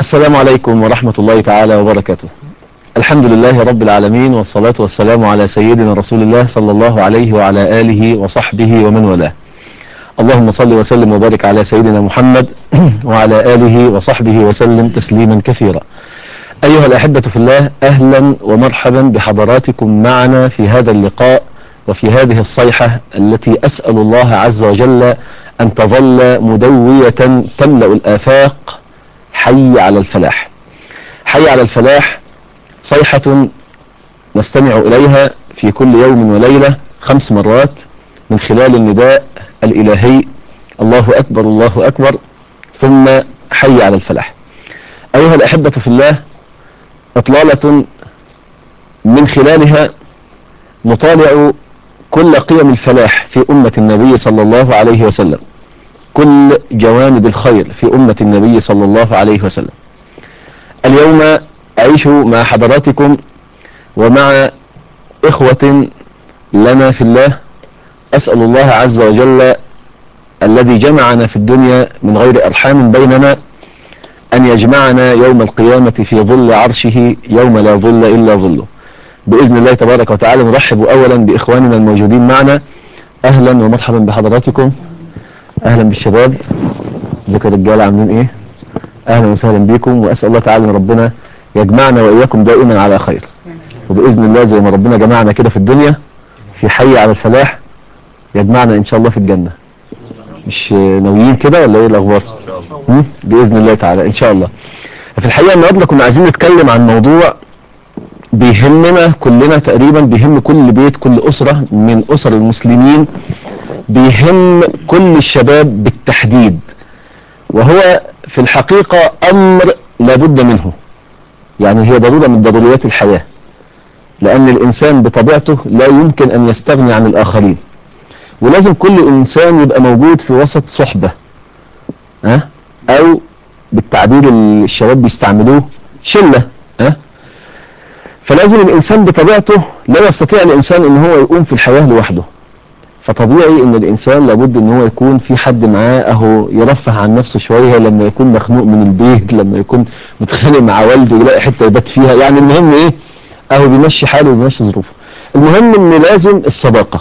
السلام عليكم ورحمة الله تعالى وبركاته الحمد لله رب العالمين والصلاة والسلام على سيدنا رسول الله صلى الله عليه وعلى آله وصحبه ومن والاه اللهم صل وسلم وبارك على سيدنا محمد وعلى آله وصحبه وسلم تسليما كثيرا أيها الأحبة في الله أهلا ومرحبا بحضراتكم معنا في هذا اللقاء وفي هذه الصيحة التي أسأل الله عز وجل أن تظل مدوية تملأ الآفاق حي على الفلاح حي على الفلاح صيحة نستمع إليها في كل يوم وليلة خمس مرات من خلال النداء الإلهي الله أكبر الله أكبر ثم حي على الفلاح أيها الأحبة في الله إطلالة من خلالها نطالع كل قيم الفلاح في أمة النبي صلى الله عليه وسلم كل جوانب الخير في أمة النبي صلى الله عليه وسلم اليوم أعيش مع حضراتكم ومع إخوة لنا في الله أسأل الله عز وجل الذي جمعنا في الدنيا من غير أرحام بيننا أن يجمعنا يوم القيامة في ظل عرشه يوم لا ظل إلا ظله بإذن الله تبارك وتعالى نرحب أولا بإخواننا الموجودين معنا أهلا ومرحبا بحضراتكم أهلا بالشباب ازيكم يا رجالة عاملين إيه أهلا وسهلا بكم وأسأل الله تعالى أن ربنا يجمعنا وإياكم دائما على خير وبإذن الله زي ما ربنا جمعنا كده في الدنيا في حي على الفلاح يجمعنا إن شاء الله في الجنة مش ناويين كده ولا إيه الأخبار مم؟ بإذن الله تعالى إن شاء الله في الحقيقة النهارده كنا عايزين نتكلم عن موضوع بيهمنا كلنا تقريبا بيهم كل بيت كل أسرة من أسر المسلمين بيهم كل الشباب بالتحديد وهو في الحقيقة أمر لابد منه يعني هي ضرورة من ضروريات الحياة لأن الإنسان بطبيعته لا يمكن أن يستغني عن الآخرين ولازم كل إنسان يبقى موجود في وسط صحبة ها أو بالتعبير اللي الشباب بيستعملوه شلة ها فلازم الإنسان بطبيعته لا يستطيع الإنسان أن هو يقوم في الحياة لوحده فطبيعي ان الانسان لابد ان هو يكون في حد معاه اهو يرفه عن نفسه شويه لما يكون مخنوق من البيت لما يكون متخانق مع والده يلاقي حته يبات فيها يعني المهم ايه اهو بيمشي حاله وبيمشي ظروفه المهم ان لازم الصداقه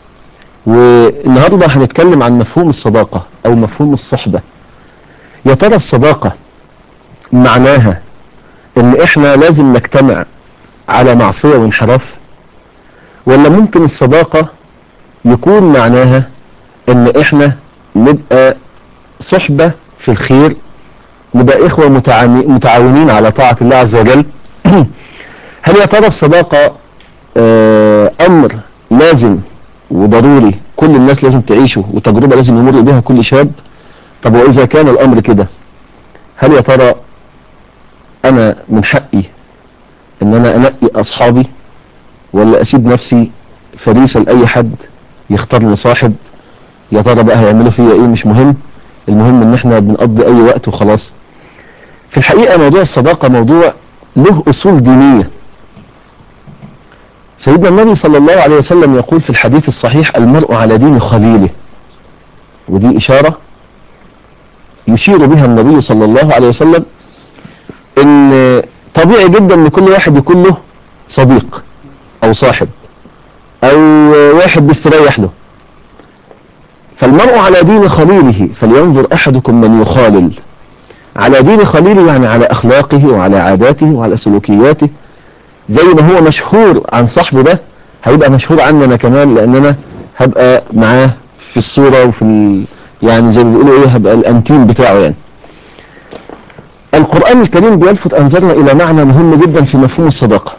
والنهارده هنتكلم عن مفهوم الصداقه او مفهوم الصحبه يا ترى الصداقه معناها ان احنا لازم نجتمع على معصيه وانحراف ولا ممكن الصداقه يكون معناها ان احنا نبقى صحبة في الخير نبقى اخوة متعاونين على طاعة الله عز وجل هل يا ترى الصداقة آه امر لازم وضروري كل الناس لازم تعيشه وتجربة لازم يمر بها كل شاب طب واذا كان الامر كده هل يا ترى انا من حقي ان انا انقي اصحابي ولا اسيب نفسي فريسة لاي حد يختار لي صاحب يا ترى بقى هيعملوا فيا ايه مش مهم المهم ان احنا بنقضي اي وقت وخلاص في الحقيقة موضوع الصداقة موضوع له اصول دينية سيدنا النبي صلى الله عليه وسلم يقول في الحديث الصحيح المرء على دين خليله ودي اشارة يشير بها النبي صلى الله عليه وسلم ان طبيعي جدا ان كل واحد يكون له صديق او صاحب او واحد بيستريح له فالمرء على دين خليله فلينظر احدكم من يخالل على دين خليله يعني على اخلاقه وعلى عاداته وعلى سلوكياته زي ما هو مشهور عن صاحبه ده هيبقى مشهور عننا كمان لاننا هبقى معاه في الصورة وفي ال... يعني زي ما بيقولوا ايه هبقى الانتيم بتاعه يعني القرآن الكريم بيلفت انظارنا الى معنى مهم جدا في مفهوم الصداقة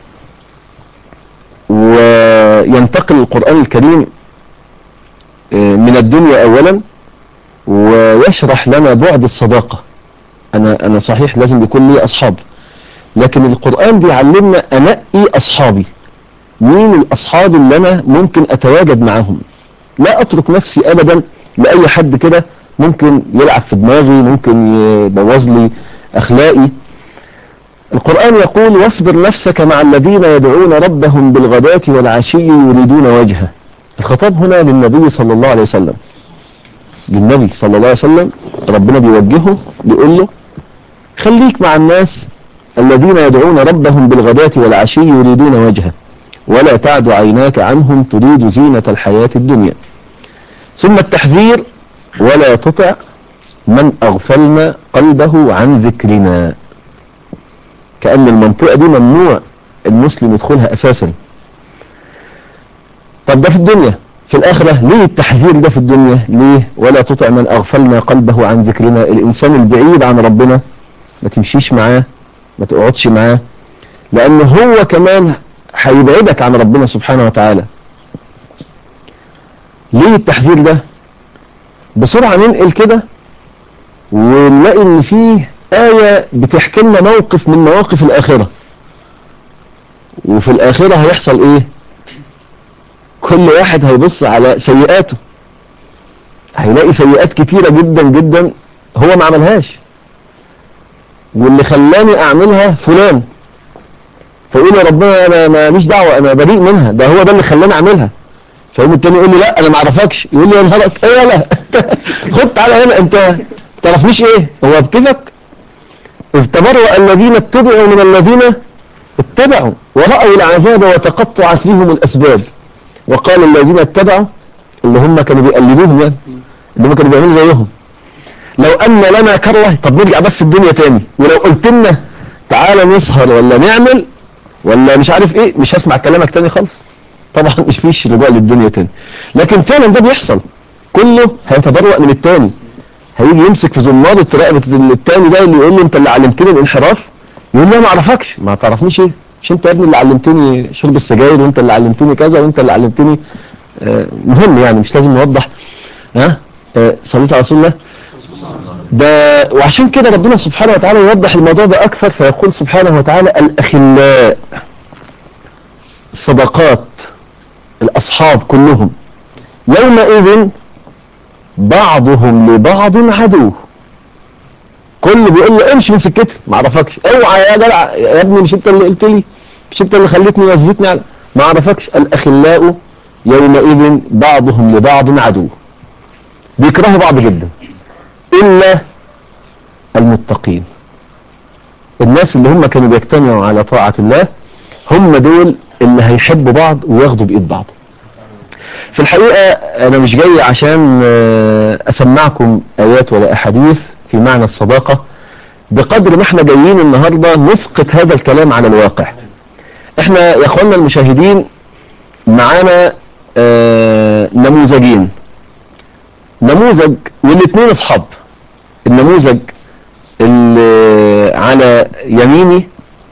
وينتقل القرآن الكريم من الدنيا أولا ويشرح لنا بعد الصداقة أنا, أنا صحيح لازم يكون لي أصحاب لكن القرآن بيعلمنا أنقي أصحابي مين الأصحاب اللي أنا ممكن أتواجد معهم لا أترك نفسي أبدا لأي حد كده ممكن يلعب في دماغي ممكن يبوظ لي أخلاقي القرآن يقول واصبر نفسك مع الذين يدعون ربهم بالغداة والعشي يريدون وجهه الخطاب هنا للنبي صلى الله عليه وسلم للنبي صلى الله عليه وسلم ربنا بيوجهه بيقول له خليك مع الناس الذين يدعون ربهم بالغداة والعشي يريدون وجهه ولا تعد عيناك عنهم تريد زينة الحياة الدنيا ثم التحذير ولا تطع من أغفلنا قلبه عن ذكرنا كأن المنطقة دي ممنوع المسلم يدخلها أساسا طب ده في الدنيا في الآخرة ليه التحذير ده في الدنيا ليه ولا تطع من أغفلنا قلبه عن ذكرنا الإنسان البعيد عن ربنا ما تمشيش معاه ما تقعدش معاه لأن هو كمان هيبعدك عن ربنا سبحانه وتعالى ليه التحذير ده بسرعة ننقل كده ونلاقي ان فيه آية بتحكي لنا موقف من مواقف الآخرة وفي الآخرة هيحصل ايه كل واحد هيبص على سيئاته هيلاقي سيئات كتيرة جدا جدا هو ما عملهاش واللي خلاني اعملها فلان فيقول يا ربنا انا ماليش دعوة انا بريء منها ده هو ده اللي خلاني اعملها فيقوم التاني يقول لي لا انا ما اعرفكش يقول لي يا نهارك ايه لا خد تعالى هنا انت تعرفنيش ايه هو بكذبك اذ تبرأ الذين اتبعوا من الذين اتبعوا ورأوا العذاب وتقطعت بهم الاسباب وقال الذين اتبعوا اللي هم كانوا بيقلدوهم يعني اللي هم كانوا بيعملوا زيهم لو ان لنا كره طب نرجع بس الدنيا تاني ولو قلت لنا تعالى نسهر ولا نعمل ولا مش عارف ايه مش هسمع كلامك تاني خالص طبعا مش فيش رجوع للدنيا تاني لكن فعلا ده بيحصل كله هيتبرأ من التاني هيجي يمسك في زمارة رقبة التاني ده اللي يقول له انت اللي علمتني الانحراف يقول له ما اعرفكش ما تعرفنيش ايه مش انت يا ابني اللي علمتني شرب السجاير وانت اللي علمتني كذا وانت اللي علمتني آه مهم يعني مش لازم نوضح ها آه صليت على رسول الله ده وعشان كده ربنا سبحانه وتعالى يوضح الموضوع ده اكثر فيقول سبحانه وتعالى الاخلاء الصداقات الاصحاب كلهم يومئذ بعضهم لبعض عدو كل بيقول له امشي من سكتي ما اعرفكش اوعى يا جدع يا ابني مش انت اللي قلت لي مش انت اللي خليتني وزيتني على ما اعرفكش الاخلاء يومئذ بعضهم لبعض عدو بيكرهوا بعض جدا الا المتقين الناس اللي هم كانوا بيجتمعوا على طاعة الله هم دول اللي هيحبوا بعض وياخدوا بإيد بعض في الحقيقة أنا مش جاي عشان أسمعكم آيات ولا أحاديث في معنى الصداقة بقدر ما احنا جايين النهاردة نسقط هذا الكلام على الواقع احنا يا اخوانا المشاهدين معانا نموذجين نموذج والاثنين اصحاب النموذج اللي على يميني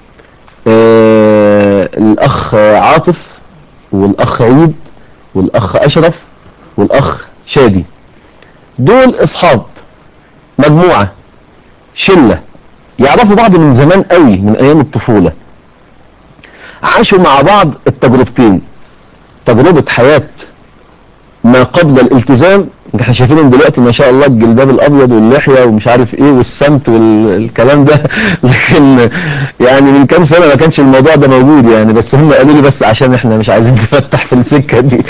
الاخ عاطف والاخ عيد والاخ اشرف والاخ شادي دول اصحاب مجموعة شلة يعرفوا بعض من زمان قوي من ايام الطفولة عاشوا مع بعض التجربتين تجربة حياة ما قبل الالتزام احنا شايفينهم دلوقتي ما شاء الله الجلباب الابيض واللحية ومش عارف ايه والسمت والكلام ده لكن يعني من كام سنة ما كانش الموضوع ده موجود يعني بس هم قالوا لي بس عشان احنا مش عايزين نفتح في السكة دي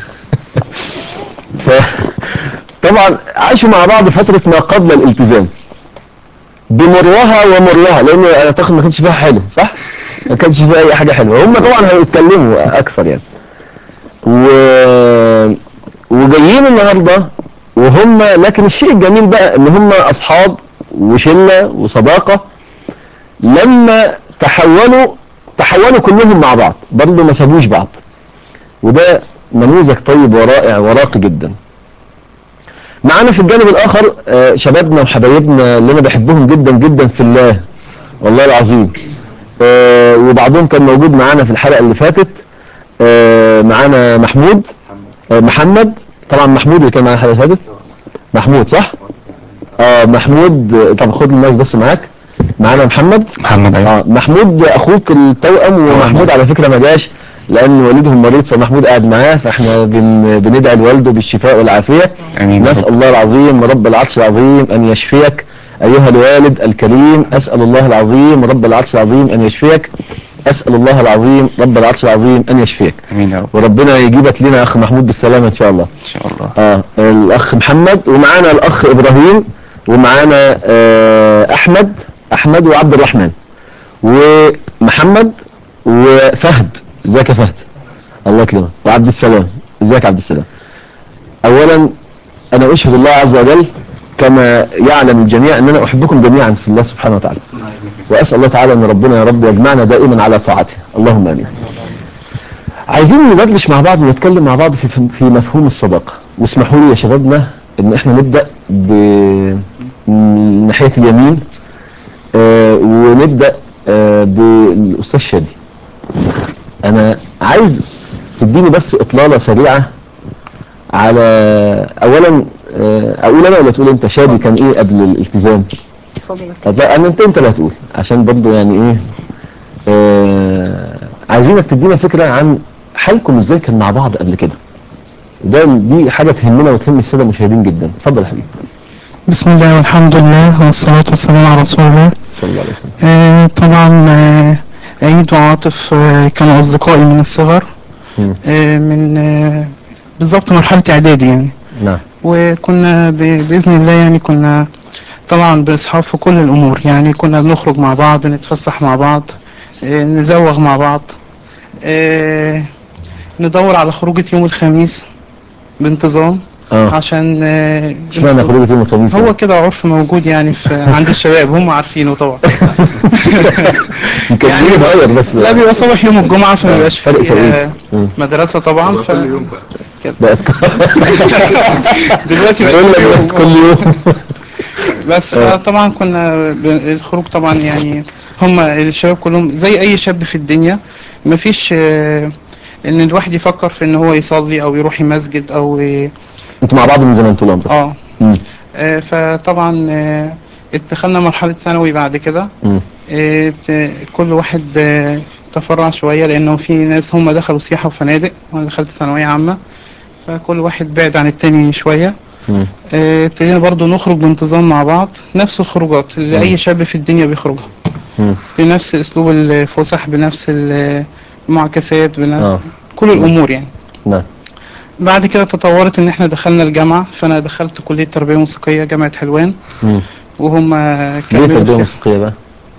ف طبعا عاشوا مع بعض فترة ما قبل الالتزام بمرها ومرها لان اعتقد ما كانش فيها حلو صح؟ ما كانش فيها اي حاجة حلوة هم طبعا هيتكلموا اكثر يعني و... وجايين النهاردة وهم لكن الشيء الجميل بقى ان هم اصحاب وشلة وصداقة لما تحولوا تحولوا كلهم مع بعض برضه ما سابوش بعض وده نموذج طيب ورائع وراقي جدا معانا في الجانب الاخر شبابنا وحبايبنا اللي انا بحبهم جدا جدا في الله والله العظيم وبعضهم كان موجود معانا في الحلقة اللي فاتت معانا محمود محمد طبعا محمود اللي كان معانا الحلقة اللي فاتت محمود صح اه محمود طب خد المايك بس معاك معانا محمد محمد ايوه اه محمود اخوك التوأم ومحمود على فكرة ما جاش لان والدهم مريض فمحمود قاعد معاه فاحنا بن بندعي لوالده بالشفاء والعافية امين يا نسأل رب. الله العظيم رب العرش العظيم ان يشفيك ايها الوالد الكريم اسأل الله العظيم رب العرش العظيم ان يشفيك اسأل الله العظيم رب العرش العظيم ان يشفيك امين يا رب وربنا يجيبك لنا اخ محمود بالسلامة ان شاء الله ان شاء الله اه الاخ محمد ومعانا الاخ ابراهيم ومعانا آه احمد احمد وعبد الرحمن ومحمد وفهد ازيك يا فهد الله يكرمك وعبد السلام ازيك يا عبد السلام اولا انا اشهد الله عز وجل كما يعلم الجميع ان انا احبكم جميعا في الله سبحانه وتعالى واسال الله تعالى ان ربنا يا رب يجمعنا دائما على طاعته اللهم امين عايزين ندردش مع بعض ونتكلم مع بعض في في مفهوم الصداقه واسمحوا لي يا شبابنا ان احنا نبدا من ناحيه اليمين آه ونبدا آه بالاستاذ شادي انا عايز تديني بس اطلاله سريعه على اولا آه اقول انا ولا تقول انت شادي كان ايه قبل الالتزام اتفضل لا انا انت انت اللي هتقول عشان برضو يعني ايه آه عايزينك تدينا فكره عن حالكم ازاي كان مع بعض قبل كده ده دي حاجه تهمنا وتهم الساده المشاهدين جدا اتفضل يا حبيبي بسم الله والحمد لله والصلاة والسلام على رسول الله صلى الله عليه وسلم آه طبعا آه عيد وعاطف آه كانوا أصدقائي من الصغر مم. آه من آه بالظبط مرحلة إعدادي يعني نعم وكنا ب- بإذن الله يعني كنا طبعا بأصحاب في كل الأمور يعني كنا بنخرج مع بعض نتفسح مع بعض آه نزوغ مع بعض آه ندور على خروجة يوم الخميس بانتظام اه عشان آه، اشمعنى خروجه يوم الخميس هو يعني؟ كده عرف موجود يعني في عند الشباب هم عارفينه طبعا يمكن يعني بيتغير بس لا بيبقى صبح يوم الجمعة فما بيبقاش فرق فيه توقيت. آه، مم. مدرسة طبعا ف بقت دلوقتي بقت بقول لك كل يوم. بقت كل يوم بس طبعا كنا ب- الخروج طبعا يعني هم الشباب كلهم زي اي شاب في الدنيا مفيش آه، ان الواحد يفكر في ان هو يصلي او يروح مسجد او ي- انتوا مع بعض من زمان طول عمرك اه مم. آه، فطبعا آه، دخلنا مرحلة ثانوي بعد كده مم. آه، بت- كل واحد آه، تفرع شوية لأنه في ناس هم دخلوا سياحة وفنادق وأنا دخلت ثانوية عامة فكل واحد بعد عن التاني شوية مم. آه، ابتدينا برضو نخرج بانتظام مع بعض نفس الخروجات اللي مم. أي شاب في الدنيا بيخرجها مم. بنفس أسلوب الفسح بنفس المعاكسات بنفس اه كل الأمور يعني نعم بعد كده تطورت إن إحنا دخلنا الجامعة فأنا دخلت كلية تربية موسيقية جامعة حلوان مم. وهم ليه كملوا تربيه في موسيقيه بقى؟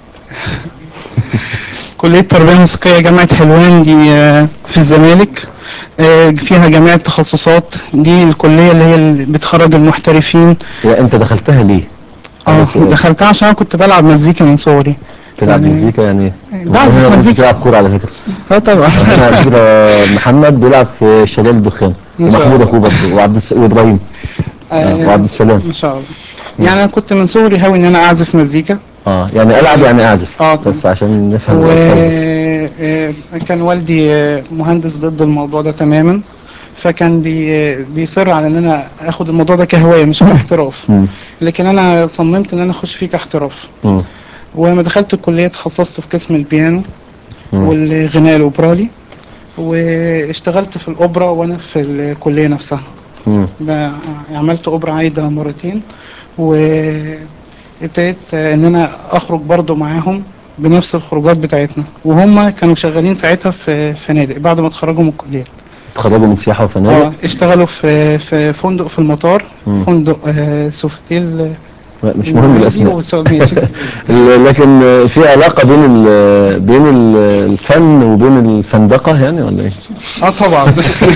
كلية تربية موسيقية جامعة حلوان دي آه، في الزمالك آه، فيها جميع التخصصات دي الكلية اللي هي اللي بتخرج المحترفين هي انت دخلتها ليه؟ اه هذا سؤال. دخلتها عشان أنا كنت بلعب مزيكا من صغري تلعب يعني- مزيكا يعني بعزف أنا كنت مزيكا. بلعب كوره على فكره اه طبعا انا على فكره محمد بيلعب في شلال الدخان ما شاء ومحمود الله. اخوه برضه وعبد الس... وابراهيم آه، وعبد السلام ما شاء الله يعني أنا كنت من صغري هاوي إن أنا أعزف مزيكا اه يعني العب يعني اعزف اه بس عشان نفهم و الألفاظ بس. آه، كان والدي آه، مهندس ضد الموضوع ده تماما فكان بي بيصر على ان انا اخد الموضوع ده كهوايه مش كاحتراف مم. لكن انا صممت ان انا اخش فيه كاحتراف مم. ولما دخلت الكليه تخصصت في قسم البيانو مم. والغناء الاوبرالي واشتغلت في الاوبرا وانا في الكليه نفسها مم. ده عملت اوبرا عايده مرتين وابتديت ان انا اخرج برضو معاهم بنفس الخروجات بتاعتنا وهم كانوا شغالين ساعتها في فنادق بعد ما اتخرجوا من الكليه اتخرجوا من سياحه اه وفنادق اشتغلوا في في فندق في المطار مم. فندق آه، سوفيتيل لا، مش مهم الاسماء ماشي ال- لكن آه، في علاقه بين ال... بين ال- الفن وبين الفندقه يعني ولا ايه؟ اه طبعا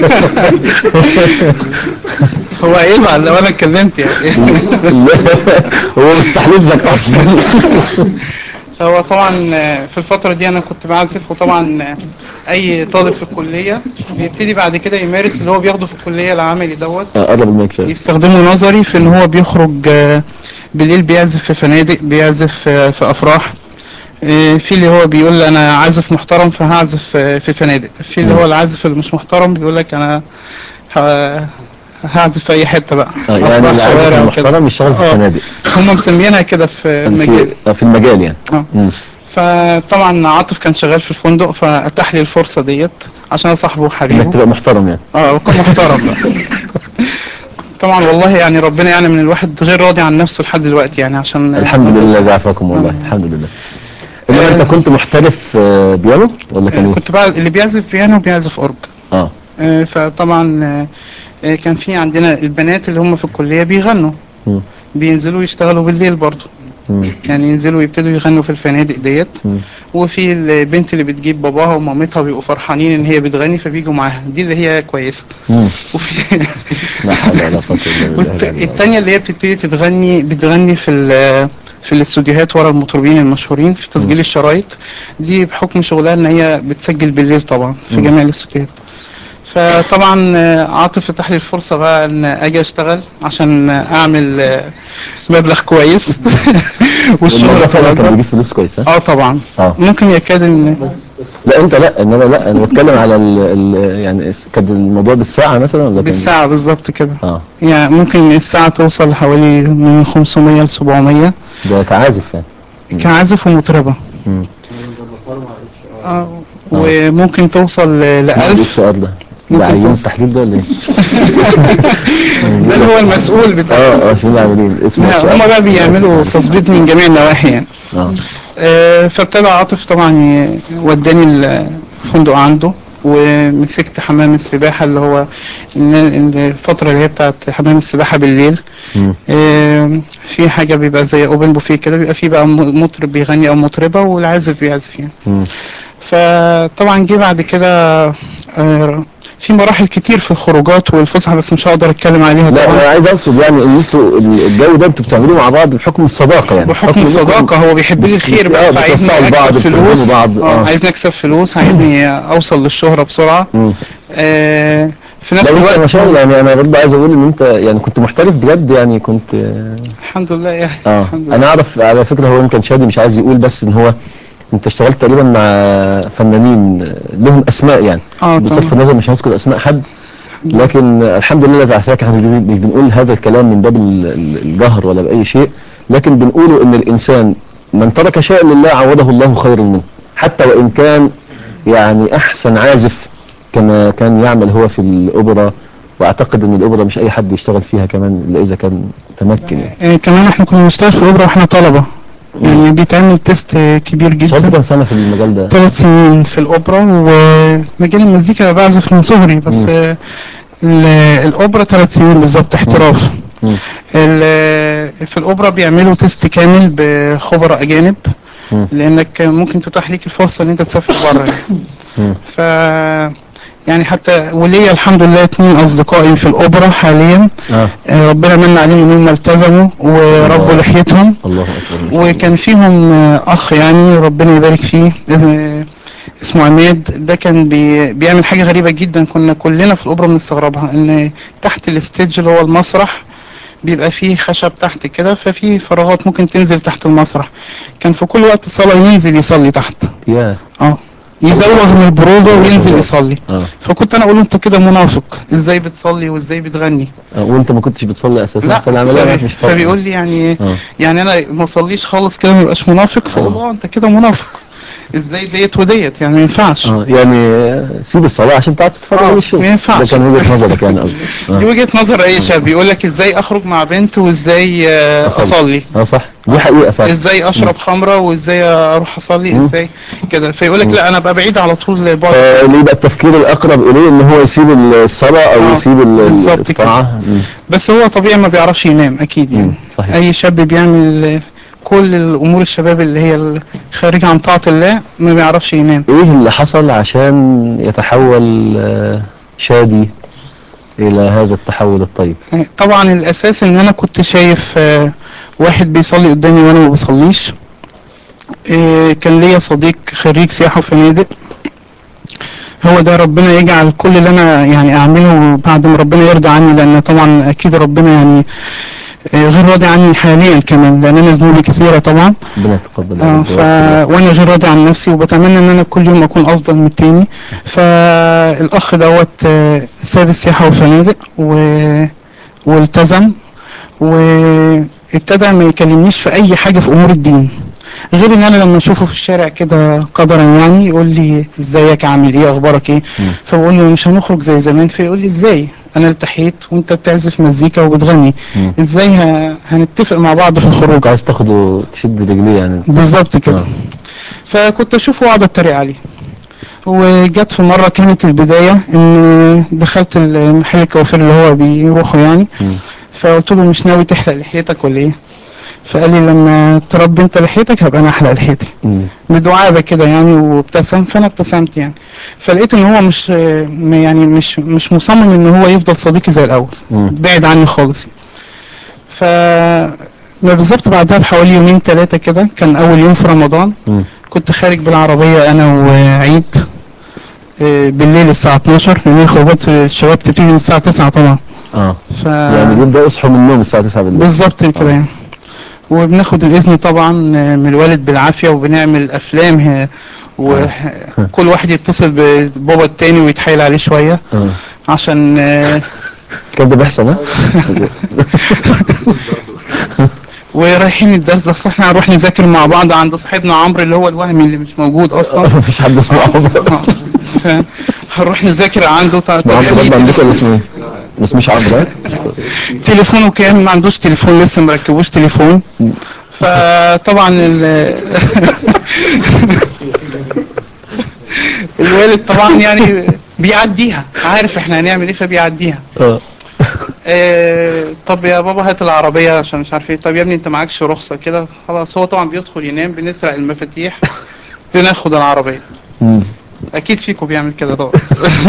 هو هيزعل لو انا اتكلمت يعني هو مستحلف لك اصلا هو طبعا آه، في الفترة دي أنا كنت بعزف وطبعا آه، أي طالب في الكلية بيبتدي بعد كده يمارس اللي هو بياخده في الكلية العملي دوت آه، قرب المايك شويه يستخدمه نظري في إن هو بيخرج آه، بالليل بيعزف في فنادق بيعزف آه، في أفراح آه، في اللي هو بيقول أنا عازف محترم فهعزف آه، في فنادق في اللي مم. هو العازف اللي مش محترم بيقول لك أنا ه- هعزف في أي حتة بقى آه، يعني أفراح، العازف شوارع وكده. المحترم يشتغل في آه. الفنادق هم مسمينها كده في المجال في آه، في المجال يعني آه. مم. فطبعا عاطف كان شغال في الفندق فاتاح لي الفرصه ديت عشان انا صاحبه انك وحبيبه تبقى محترم يعني اه وكان محترم بقى طبعا والله يعني ربنا يعلم ان الواحد غير راضي عن نفسه لحد دلوقتي يعني عشان الحمد لله الذي عافاكم والله آه. الحمد لله انما انت كنت محترف آه، بيانو ولا كان آه، ايه؟ كنت بقى اللي بيعزف بيانو بيعزف اورج اه آه، فطبعا آه، آه، كان في عندنا البنات اللي هم في الكليه بيغنوا مم. بينزلوا يشتغلوا بالليل برضو مم. يعني ينزلوا يبتدوا يغنوا في الفنادق ديت مم. وفي البنت اللي بتجيب باباها ومامتها بيبقوا فرحانين ان هي بتغني فبيجوا معاها دي اللي هي كويسه مم. وفي لا حول ولا قوة إلا بالله والت- العلي التانية اللي هي بتبتدي تتغني بتغني في ال- في الاستوديوهات ورا المطربين المشهورين في تسجيل الشرايط دي بحكم شغلها ان هي بتسجل بالليل طبعا في مم. جميع الاستوديوهات فطبعا آه، عاطف فتح لي الفرصة بقى ان اجي اشتغل عشان اعمل آه، مبلغ كويس والشغل الموضوع فعلا كان أكبر. بيجيب فلوس كويسة اه طبعا اه ممكن يكاد ان لا انت لا انما لا انا بتكلم على ال ال يعني اس- كان الموضوع بالساعة مثلا ولا كان بالساعة بالظبط كده اه يعني ممكن الساعة توصل لحوالي من 500 ل 700 ده كعازف يعني كعازف ومطربة مم. اه وممكن توصل ل ايه 1000 السؤال ده؟ ممكن ده عيون توصل. التحليل ده ولا ايه؟ ده اللي هو المسؤول بتاع اه اه شو العاملين اسمه لا، اتش ار. هما بقى بيعملوا تظبيط من جميع النواحي يعني اه آه، فابتدى عاطف طبعا ي- وداني الفندق عنده ومسكت حمام السباحة اللي هو إن- إن الفترة اللي هي بتاعت حمام السباحة بالليل مم. آه، في حاجة بيبقى زي اوبن بوفيه كده بيبقى فيه بقى م- مطرب بيغني أو مطربة والعازف بيعزف يعني مم. فطبعا جه بعد كده آه، في مراحل كتير في الخروجات والفسحة بس مش هقدر اتكلم عليها لا طبعا انا عايز اقصد يعني ان انتوا ال- الجو ده انتوا بتعملوه مع بعض بحكم الصداقة يعني بحكم إنكم- الصداقة هو بيحب لي الخير بت- بقى آه، فعايزني بتوسعوا لبعض، اكسب بتخدموا فلوس بعض، اه آه. عايزني اكسب فلوس عايزني اوصل للشهرة بسرعة مم. آه في نفس لا انت ما الوقت شاء الله يعني انا برضه عايز اقول ان انت يعني كنت محترف بجد يعني كنت آه، الحمد لله يعني اه الحمد لله انا اعرف على فكره هو يمكن شادي مش عايز يقول بس ان هو انت اشتغلت تقريبا مع فنانين آه، لهم اسماء يعني اه بصرف طبعا النظر مش هنذكر اسماء حد لكن آه، الحمد لله الذي عافاك احنا مش مش بنقول هذا الكلام من باب ال- ال- الجهر ولا باي شيء لكن بنقوله ان الانسان من ترك شيئا لله عوضه الله خيرا منه حتى وان كان يعني احسن عازف كما كان يعمل هو في الاوبرا واعتقد ان الاوبرا مش اي حد يشتغل فيها كمان الا اذا كان متمكن يعني آه كمان احنا كنا بنشتغل في الاوبرا واحنا طلبة يعني بيتعمل تيست آه، كبير اشتغلت جدا كام سنه في المجال ده؟ ثلاث سنين في الأوبرا ومجال المزيكا بعزف من صغري بس مم. آه، ال- الأوبرا ثلاث سنين بالظبط احتراف مم. ال- في الأوبرا بيعملوا تيست كامل بخبراء أجانب مم. لأنك ممكن تتاح ليك الفرصة إن أنت تسافر بره يعني. مم. ف يعني حتى وليا الحمد لله اتنين أصدقائي في الأوبرا حاليا اه آه، ربنا من عليهم إنهم التزموا وربوا الله. لحيتهم الله اكبر ما شاء الله. وكان فيهم آه، اخ يعني ربنا يبارك فيه آه، اسمه عماد ده كان بي بيعمل حاجه غريبه جدا كنا كلنا في الاوبرا بنستغربها ان تحت الستيج اللي هو المسرح بيبقى فيه خشب تحت كده ففي فراغات ممكن تنزل تحت المسرح كان في كل وقت صلاه ينزل يصلي تحت يا اه يزوغ من البروفه وينزل يصلي اه فكنت انا اقول له انت كده منافق ازاي بتصلي وازاي بتغني آه، وانت ما كنتش بتصلي اساسا لا فالعمليه فبي- مش فارقة. فبيقول لي يعني اه يعني انا ما اصليش خالص كده ما يبقاش منافق فاقول له اه انت كده منافق ازاي ديت وديت يعني ما ينفعش اه يعني آه، سيب الصلاه عشان تعرف تتفرج آه، على الشغل ما ينفعش. ده كان وجهه نظرك يعني قصدي دي اه وجهة نظر اي شاب بيقول لك ازاي اخرج مع بنت وازاي آه، أصلي. اصلي اه صح دي حقيقه فعلا ازاي اشرب خمره وازاي اروح اصلي مم. ازاي كده فيقول لك لا انا ابقى بعيد على طول بعد آه، اللي يبقى التفكير الاقرب اليه ان هو يسيب الصلاه او آه، يسيب ال- ال- بالظبط كده. الطاعه مم. بس هو طبيعي ما بيعرفش ينام اكيد يعني مم. صحيح اي شاب بيعمل آه، كل الامور الشباب اللي هي خارجه عن طاعه الله ما بيعرفش ينام ايه اللي حصل عشان يتحول آه، شادي الى هذا التحول الطيب طبعا الاساس ان انا كنت شايف آه، واحد بيصلي قدامي وانا ما بصليش آه، كان ليا صديق خريج سياحه وفنادق هو ده ربنا يجعل كل اللي انا يعني اعمله بعد ما ربنا يرضى عني لان طبعا اكيد ربنا يعني آه، غير راضي عني حاليا كمان لان انا ذنوبي كثيره طبعا ربنا يتقبل اه عليك ف ويغفر لك. وانا غير راضي عن نفسي وبتمنى ان انا كل يوم اكون افضل من التاني فالاخ دوت آه، ساب السياحه والفنادق و... والتزم وابتدى ما يكلمنيش في اي حاجه في امور الدين غير ان انا لما اشوفه في الشارع كده قدرا يعني يقول لي ازيك عامل ايه اخبارك ايه مم. فبقول له مش هنخرج زي زمان فيقول لي ازاي انا التحيت وانت بتعزف مزيكا وبتغني مم. ازاي ه... هنتفق مع بعض في الخروج انت عايز تاخده تشد رجليه يعني بالظبط كده آه. فكنت اشوفه واقعد اتريق عليه وجت في مره كانت البدايه ان دخلت المحل الكوافير اللي هو بيروحوا يعني مم. فقلت له مش ناوي تحلق لحيتك ولا ايه فقال لي لما تربي انت لحيتك هبقى انا احلق لحيتي مم. بدعابه كده يعني وابتسم فانا ابتسمت يعني فلقيت ان هو مش م- يعني مش مش مصمم ان هو يفضل صديقي زي الاول مم. بعد عني خالص ف ما بالظبط بعدها بحوالي يومين ثلاثه كده كان اول يوم في رمضان مم. كنت خارج بالعربيه انا وعيد آه، بالليل الساعه 12 لان خروجات الشباب تبتدي من الساعه 9 طبعا اه ف يعني بيبدأ يصحوا من النوم الساعة 9 بالليل بالظبط كده آه. يعني وبناخد الاذن طبعا من الوالد بالعافيه وبنعمل افلام ه- وكل واحد يتصل ببابا التاني ويتحايل عليه شويه آه. عشان آه، كان ده بيحصل ها؟ ورايحين الدرس ده أصل احنا هنروح نذاكر مع بعض عند صاحبنا عمرو اللي هو الوهمي اللي مش موجود اصلا مفيش حد اسمه عمرو آه. ف- هنروح نذاكر عنده طب اسمه عمرو برضه عندكم ولا اسمه ايه؟ ما اسموش عمرو ها؟ تليفونه كام ما عندوش تليفون لسه مركبوش تليفون فطبعا ال الوالد طبعا يعني بيعديها عارف احنا هنعمل ايه فبيعديها اه آه طب يا بابا هات العربية عشان مش عارف ايه طب يا ابني انت معكش رخصة كده خلاص هو طبعا بيدخل ينام بنسرق المفاتيح بناخد العربية مم. اكيد فيكم بيعمل كده طبعا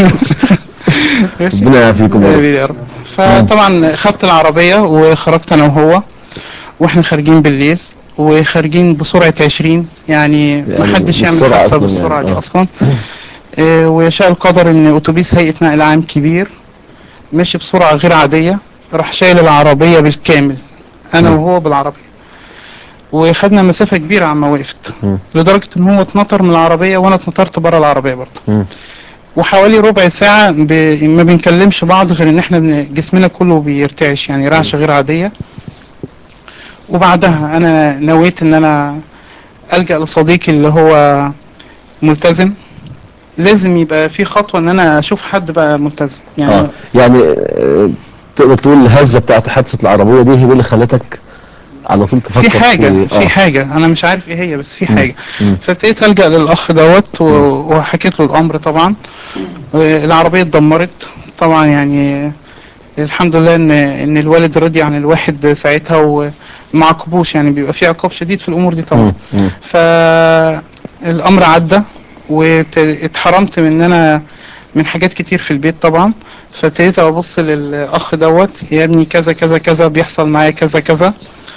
ماشي ربنا يعافيكم يا رب. آمين يا رب فطبعا خدت العربية وخرجت انا وهو واحنا خارجين بالليل وخارجين بسرعة 20 يعني يعني محدش يعمل بالسرعة حادثة أصلاً بالسرعة يعني، دي آه. اصلا آه، ويشاء القدر ان اتوبيس هيئة نقل عام كبير ماشي بسرعة غير عادية راح شايل العربية بالكامل انا مم. وهو بالعربية وخدنا مسافة كبيرة عما وقفت مم. لدرجة ان هو اتنطر من العربية وانا اتنطرت بره العربية برضه مم. وحوالي ربع ساعة ب... ما بنكلمش بعض غير ان احنا بن... جسمنا كله بيرتعش يعني رعشة غير عادية وبعدها انا نويت ان انا الجأ لصديقي اللي هو ملتزم لازم يبقى في خطوة ان انا اشوف حد بقى ملتزم يعني اه يعني آه، تقدر تقول الهزة بتاعت حادثة العربية دي هي دي اللي خلتك على طول تفكر في حاجة آه. في حاجة أنا مش عارف إيه هي بس في مم. حاجة مم. فابتديت ألجأ للأخ دوت و- وحكيت له الأمر طبعا آه، العربية اتدمرت طبعا يعني آه، الحمد لله إن إن الوالد رضي عن الواحد ساعتها وما عاقبوش يعني بيبقى في عقاب شديد في الأمور دي طبعا مم. مم. فالأمر عدى واتحرمت من إن أنا من حاجات كتير في البيت طبعا فابتديت ابص للاخ دوت يا ابني كذا كذا كذا بيحصل معايا كذا كذا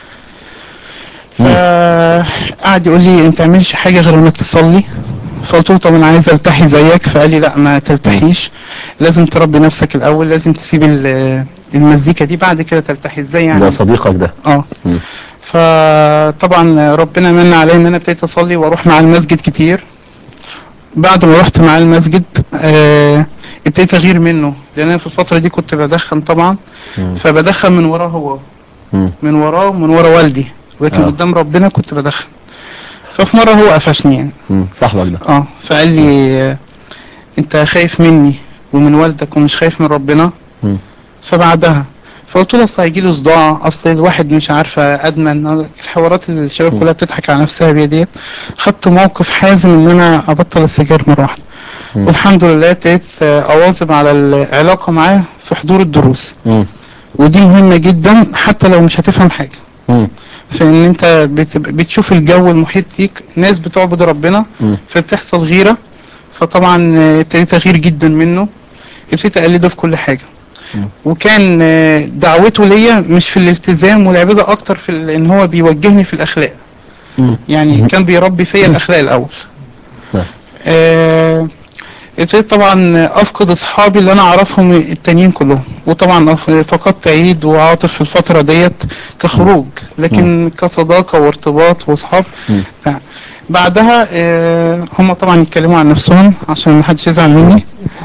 فقعد يقول لي انت تعملش حاجه غير انك تصلي فقلت له طب انا عايز التحي زيك فقال لي لا ما تلتحيش لازم تربي نفسك الاول لازم تسيب ال- المزيكا دي بعد كده تلتحي ازاي يعني ده صديقك ده اه مم. فطبعا ربنا من علي ان انا ابتديت اصلي واروح مع المسجد كتير بعد ما رحت مع المسجد آه، ابتديت اغير منه لان انا في الفتره دي كنت بدخن طبعا مم. فبدخن من وراه هو مم. من وراه ومن ورا والدي ولكن آه. قدام ربنا كنت بدخن ففي مره هو قفشني يعني مم. صاحبك ده اه فقال لي آه، انت خايف مني ومن والدك ومش خايف من ربنا مم. فبعدها فقلت له اصل هيجي له صداع اصل الواحد مش عارفه ادمن الحوارات اللي الشباب كلها بتضحك على نفسها بيها ديت خدت موقف حازم ان انا ابطل السجاير مره واحده مم. والحمد لله ابتديت آه، اواظب على العلاقه معاه في حضور الدروس مم. ودي مهمه جدا حتى لو مش هتفهم حاجه مم. فان انت بت- بتشوف الجو المحيط ليك ناس بتعبد ربنا مم. فبتحصل غيره فطبعا آه، ابتديت اغير جدا منه ابتديت اقلده في كل حاجه مم. وكان آه، دعوته ليا مش في الالتزام والعباده اكتر في ال- ان هو بيوجهني في الاخلاق مم. يعني كان بيربي فيا الاخلاق الاول نعم. آه، ابتديت طبعا افقد اصحابي اللي انا اعرفهم التانيين كلهم وطبعا أف- فقدت عيد وعاطف في الفتره ديت كخروج لكن كصداقه وارتباط واصحاب مم. لا. بعدها آه، هم طبعا يتكلموا عن نفسهم عشان ما حدش يزعل مني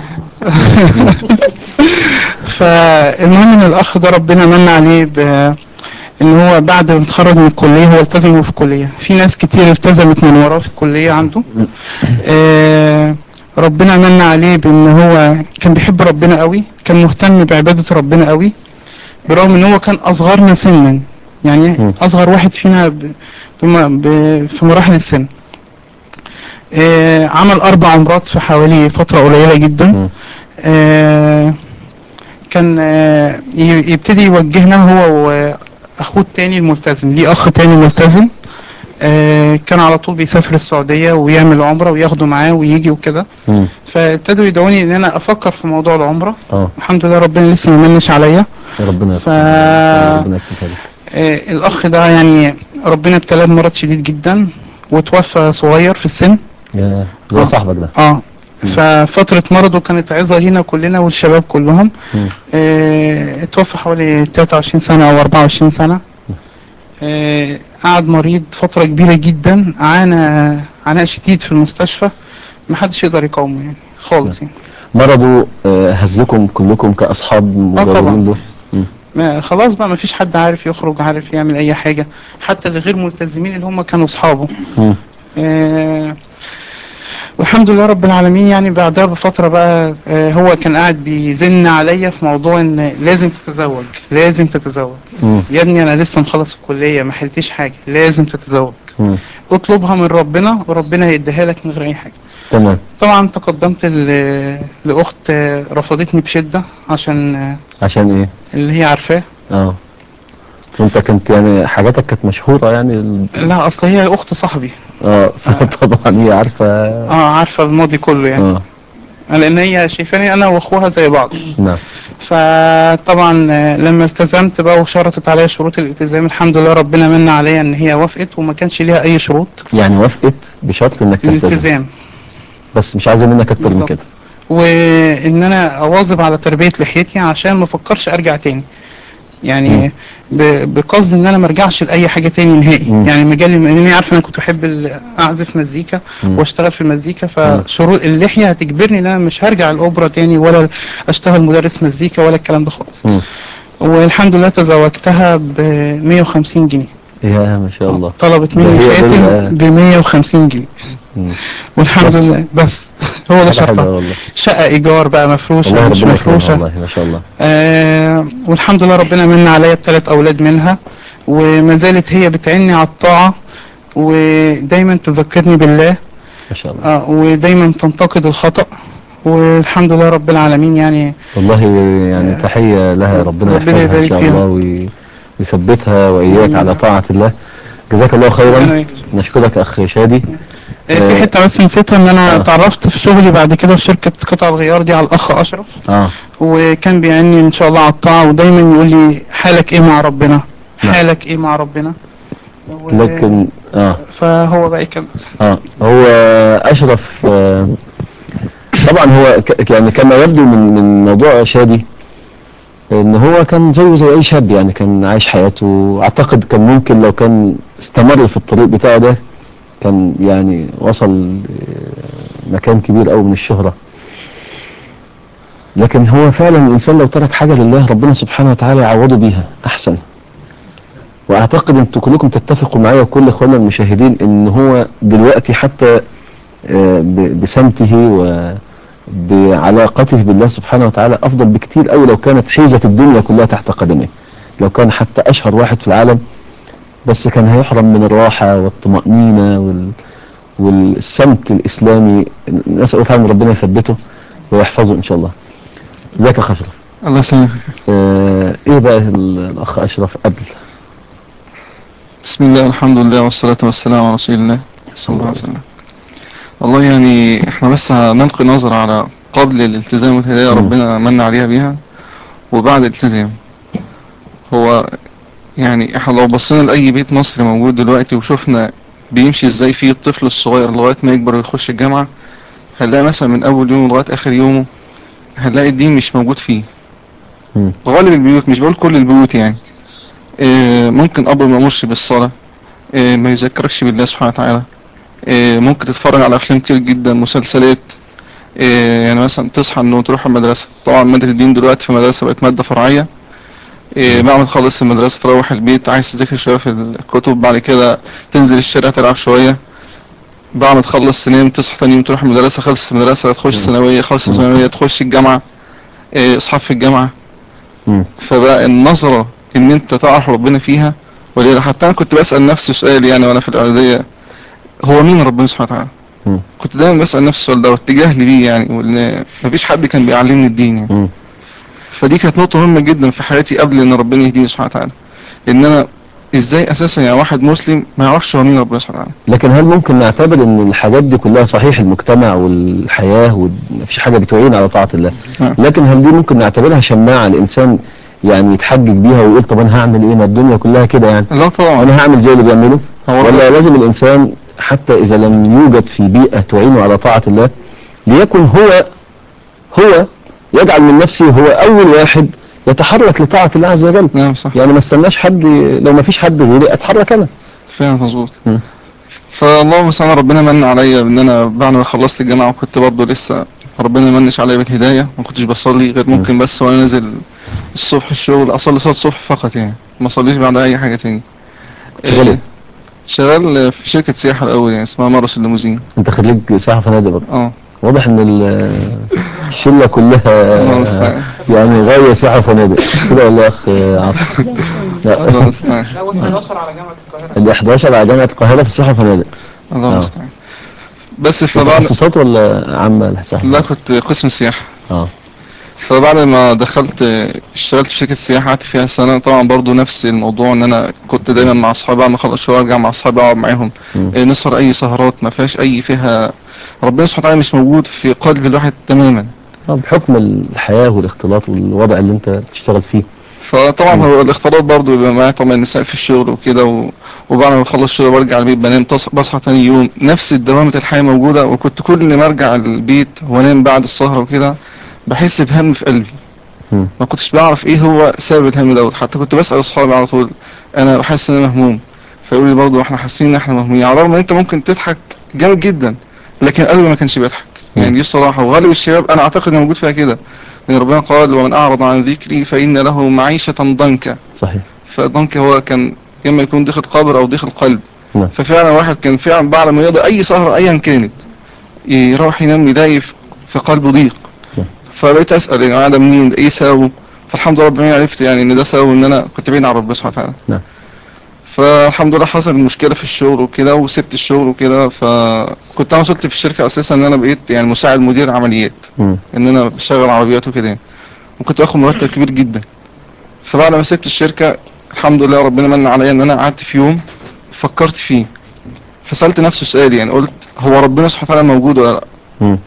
فالمهم ان الاخ ده ربنا من عليه ب ان هو بعد ما اتخرج من الكليه هو التزم في الكليه في ناس كتير التزمت من وراه في الكليه عنده آه، ربنا من عليه بان هو كان بيحب ربنا قوي كان مهتم بعباده ربنا قوي برغم ان هو كان اصغرنا سنا يعني مم. اصغر واحد فينا ب... بم... ب... في مراحل السن آه، عمل اربع عمرات في حوالي فتره قليله جدا مم. آه، كان آه، ي- يبتدي يوجهنا هو اخوه التاني الملتزم ليه اخ تاني ملتزم آه كان على طول بيسافر السعوديه ويعمل عمره وياخده معاه ويجي وكده مم. فابتدوا يدعوني ان انا افكر في موضوع العمره اه الحمد لله ربنا لسه ما منش عليا ربنا ف- يكتبها ربنا يكتبها لك آه الاخ ده يعني ربنا ابتلاه بمرض شديد جدا وتوفى صغير في السن يا اللي هو آه. صاحبك ده اه ففترة مرضه كانت عظة لينا كلنا والشباب كلهم مم. آه، اتوفى حوالي 23 سنة أو 24 سنة آه، قعد مريض فترة كبيرة جدا عانى عناء شديد في المستشفى محدش يقدر يقاومه يعني خالص يعني مرضه آه، هزكم كلكم كأصحاب مجاورين طبعاً. له مم. ما خلاص بقى مفيش حد عارف يخرج عارف يعمل أي حاجة حتى الغير ملتزمين اللي هم كانوا أصحابه مم. آه، والحمد لله رب العالمين يعني بعدها بفترة بقى آه، هو كان قاعد بيزن عليا في موضوع ان لازم تتزوج لازم تتزوج مم. يا ابني انا لسه مخلص الكلية ما حلتيش حاجة لازم تتزوج مم. اطلبها من ربنا وربنا هيديها لك من غير اي حاجة تمام طبعا تقدمت ل- لاخت آه، رفضتني بشدة عشان آه، عشان ايه اللي هي عارفاه اه وانت كنت يعني حاجاتك كانت مشهورة يعني ال- لا اصل هي اخت صاحبي اه فطبعا هي عارفة اه عارفة الماضي كله يعني اه لان هي شايفاني انا واخوها زي بعض نعم فطبعا آه، لما التزمت بقى وشرطت عليا شروط الالتزام الحمد لله ربنا من عليا ان هي وافقت وما كانش ليها اي شروط يعني وافقت بشرط انك تلتزم الالتزام بس مش عايزة منك اكتر من بالظبط. كده وان انا اواظب على تربيه لحيتي عشان ما افكرش ارجع تاني يعني ب- بقصد ان انا ما ارجعش لاي حاجه تاني نهائي مم. يعني مجال لاني عارف انا كنت بحب ال- اعزف مزيكا مم. واشتغل في المزيكا فشروط اللحيه هتجبرني ان انا مش هرجع الاوبرا تاني ولا اشتغل مدرس مزيكا ولا الكلام ده خالص مم. والحمد لله تزوجتها ب 150 جنيه يا ما شاء الله طلبت ده مني هي دول خاتم بقى. ب 150 جنيه مم. والحمد بس. لله بس هو ده حاجة حلوة شرطها والله شقه ايجار بقى مفروشه والله مش ربنا يكرمها مفروشه والله ما شاء الله آه والحمد لله ربنا من عليا بثلاث اولاد منها وما زالت هي بتعني على الطاعه ودايما تذكرني بالله ما شاء الله آه ودايما تنتقد الخطا والحمد لله رب العالمين يعني والله يعني آه. تحية لها ربنا ربنا يحفظها ان يبارك شاء فيها. الله وي- ويثبتها واياك آمين. على طاعة الله جزاك الله ربنا خيرا يكرمك. نشكرك اخ شادي آه في آه. حته بس نسيتها ان انا آه. اتعرفت في شغلي بعد كده في شركه قطع الغيار دي على الاخ اشرف اه وكان بيعني ان شاء الله على الطاعه ودايما يقول لي حالك ايه مع ربنا نعم. حالك ايه مع ربنا و- لكن اه فهو بقى يكمل اه هو اشرف آه طبعا هو ك- يعني كما يبدو من من موضوع شادي ان هو كان زيه زي اي شاب يعني كان عايش حياته اعتقد كان ممكن لو كان استمر في الطريق بتاعه ده كان يعني وصل آه، مكان كبير قوي من الشهرة لكن هو فعلا الانسان لو ترك حاجة لله ربنا سبحانه وتعالى يعوضه بيها احسن واعتقد انتوا كلكم تتفقوا معايا وكل اخواننا المشاهدين ان هو دلوقتي حتى آه، ب- بسمته وبعلاقته بالله سبحانه وتعالى افضل بكتير قوي لو كانت حيزة الدنيا كلها تحت قدميه لو كان حتى اشهر واحد في العالم بس كان هيحرم من الراحة والطمأنينة وال والسمت الاسلامي نسأل الله تعالى ان ربنا يثبته ويحفظه ان شاء الله ازيك يا أخ اشرف الله يسلمك آه ايه بقى ال- الاخ اشرف قبل بسم الله والحمد لله والصلاة والسلام على رسول الله صلى الله عليه وسلم والله يعني احنا بس هنلقي نظرة على قبل الالتزام والهداية مم. ربنا من عليها بيها وبعد الالتزام هو يعني احنا لو بصينا لأي بيت مصري موجود دلوقتي وشفنا بيمشي ازاي فيه الطفل الصغير لغاية ما يكبر ويخش الجامعة هنلاقي مثلا من أول يوم لغاية آخر يومه هنلاقي الدين مش موجود فيه مم. غالب البيوت مش بقول كل البيوت يعني إيه، ممكن أب ما يمرش بالصلاة إيه، ما يذكركش بالله سبحانه وتعالى إيه، ممكن تتفرج على أفلام كتير جدا مسلسلات إيه، يعني مثلا تصحى النوم تروح المدرسة طبعا مادة الدين دلوقتي في المدرسة بقت مادة فرعية إيه، بعد ما تخلص المدرسة تروح البيت عايز تذاكر شوية في الكتب بعد كده تنزل الشارع تلعب شوية بعد ما تخلص تنام تصحى تاني يوم تروح المدرسة خلص المدرسة تخش ثانوية خلص مم. ثانوية تخش الجامعة إيه، أصحاب في الجامعة مم. فبقى النظرة ان انت تعرف ربنا فيها ولذا حتى انا كنت بسأل نفسي سؤال يعني وانا في الاعدادية هو مين ربنا سبحانه وتعالى مم. كنت دايما بسأل نفسي السؤال ده واتجاه لي بيه يعني وان مفيش حد كان بيعلمني الدين يعني مم. فدي كانت نقطة مهمة جدا في حياتي قبل ان ربنا يهديني سبحانه وتعالى ان انا ازاي اساسا يعني واحد مسلم ما يعرفش هو مين ربنا سبحانه وتعالى لكن هل ممكن نعتبر ان الحاجات دي كلها صحيح المجتمع والحياة ومفيش حاجة بتعين على طاعة الله نعم. لكن هل دي ممكن نعتبرها شماعة الانسان يعني يتحجج بيها ويقول طب انا هعمل ايه ما الدنيا كلها كده يعني لا طبعا انا هعمل زي اللي بيعمله هو ولا لازم الانسان حتى اذا لم يوجد في بيئة تعينه على طاعة الله ليكن هو هو يجعل من نفسه هو اول واحد يتحرك لطاعة الله عز وجل نعم صح يعني ما استناش حد لو ما فيش حد غيري اتحرك انا فعلا مظبوط مم. فاللهم صل ربنا من عليا ان انا بعد ما خلصت الجامعه وكنت برضه لسه ربنا ما منش عليا بالهدايه ما كنتش بصلي غير ممكن بس وانا نازل الصبح الشغل اصلي صلاه الصبح فقط يعني ما اصليش بعد اي حاجه تاني شغال آه، إيه؟ شغال في شركه سياحه الاول يعني اسمها مرس الليموزين انت خريج سياحة فنادق بقى اه واضح ان ال- الشلة كلها الله المستعان يعني غاية سياحة وفنادق كده ولا يا اخ عاطف الله لا المستعان لا وال 11 على جامعة القاهرة ال 11 على جامعة القاهرة في السياحة وفنادق الله آه. المستعان بس فبعد تخصصات ولا عامة السياحة لا كنت قسم سياحه اه فبعد ما دخلت اشتغلت في شركة سياحة قعدت فيها سنة طبعا برضو نفس الموضوع ان انا كنت دايما مع اصحابي بعد ما اخلص شغل ارجع مع اصحابي اقعد معاهم مم. اه، نسهر اي سهرات ما فيهاش اي فيها ربنا سبحانه وتعالى مش موجود في قلب الواحد تماما آه، بحكم الحياة والاختلاط والوضع اللي انت بتشتغل فيه فطبعا هو الاختلاط برضو بيبقى معايا طبعا النساء في الشغل وكده و... وبعد ما بخلص الشغل برجع البيت بنام تص... بصحى تاني يوم نفس الدوامة الحياة موجودة وكنت كل ما ارجع البيت وانام بعد السهرة وكده بحس بهم في قلبي مم. ما كنتش بعرف ايه هو سبب الهم دوت حتى كنت بسأل اصحابي على طول انا بحس ان انا مهموم فيقولوا لي برضه احنا حاسين ان احنا مهمومين على الرغم ان انت ممكن تضحك جامد جدا لكن قلبي ما كانش بيضحك يعني دي الصراحة وغالب الشباب انا اعتقد ان موجود فيها كده لان ربنا قال ومن اعرض عن ذكري فان له معيشة ضنكا صحيح فضنك هو كان اما يكون ضيق القبر او ضيق القلب نعم. ففعلا واحد كان فعلا بعد ما يقضي اي سهرة ايا كانت يروح ينام يلاقي في- في قلبه ضيق نعم. فبقيت اسال يا جماعه ده منين ده ايه سببه فالحمد لله ربنا عرفت يعني ان ده سببه ان انا كنت بعيد عن ربنا سبحانه وتعالى نعم. فالحمد لله حصل مشكله في الشغل وكده وسبت الشغل وكده فكنت انا وصلت في الشركه اساسا ان انا بقيت يعني مساعد مدير عمليات مم. ان انا بشغل عربيات وكده يعني. وكنت باخد مرتب كبير جدا فبعد ما سبت الشركه الحمد لله ربنا من عليا ان انا قعدت في يوم فكرت فيه فسالت نفسي سؤال يعني قلت هو ربنا سبحانه وتعالى موجود ولا لا مم.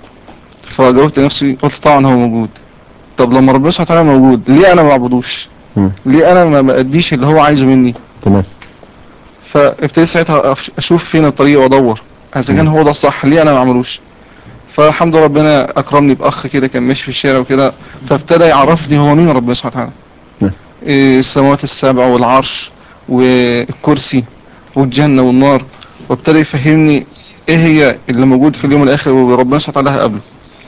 فجاوبت نفسي قلت طبعا هو موجود طب لما ربنا سبحانه وتعالى موجود ليه انا ما بعبدوش مم. ليه انا ما باديش اللي هو عايزه مني تمام فابتديت ساعتها أف- اشوف فين الطريق وادور اذا كان هو ده الصح ليه انا ما اعملوش فالحمد لله ربنا اكرمني باخ كده كان ماشي في الشارع وكده فابتدى يعرفني هو مين ربنا سبحانه وتعالى نعم. إيه السماوات السبع والعرش والكرسي والجنة والنار وابتدى يفهمني ايه هي اللي موجود في اليوم الاخر وربنا سبحانه وتعالى هيقابله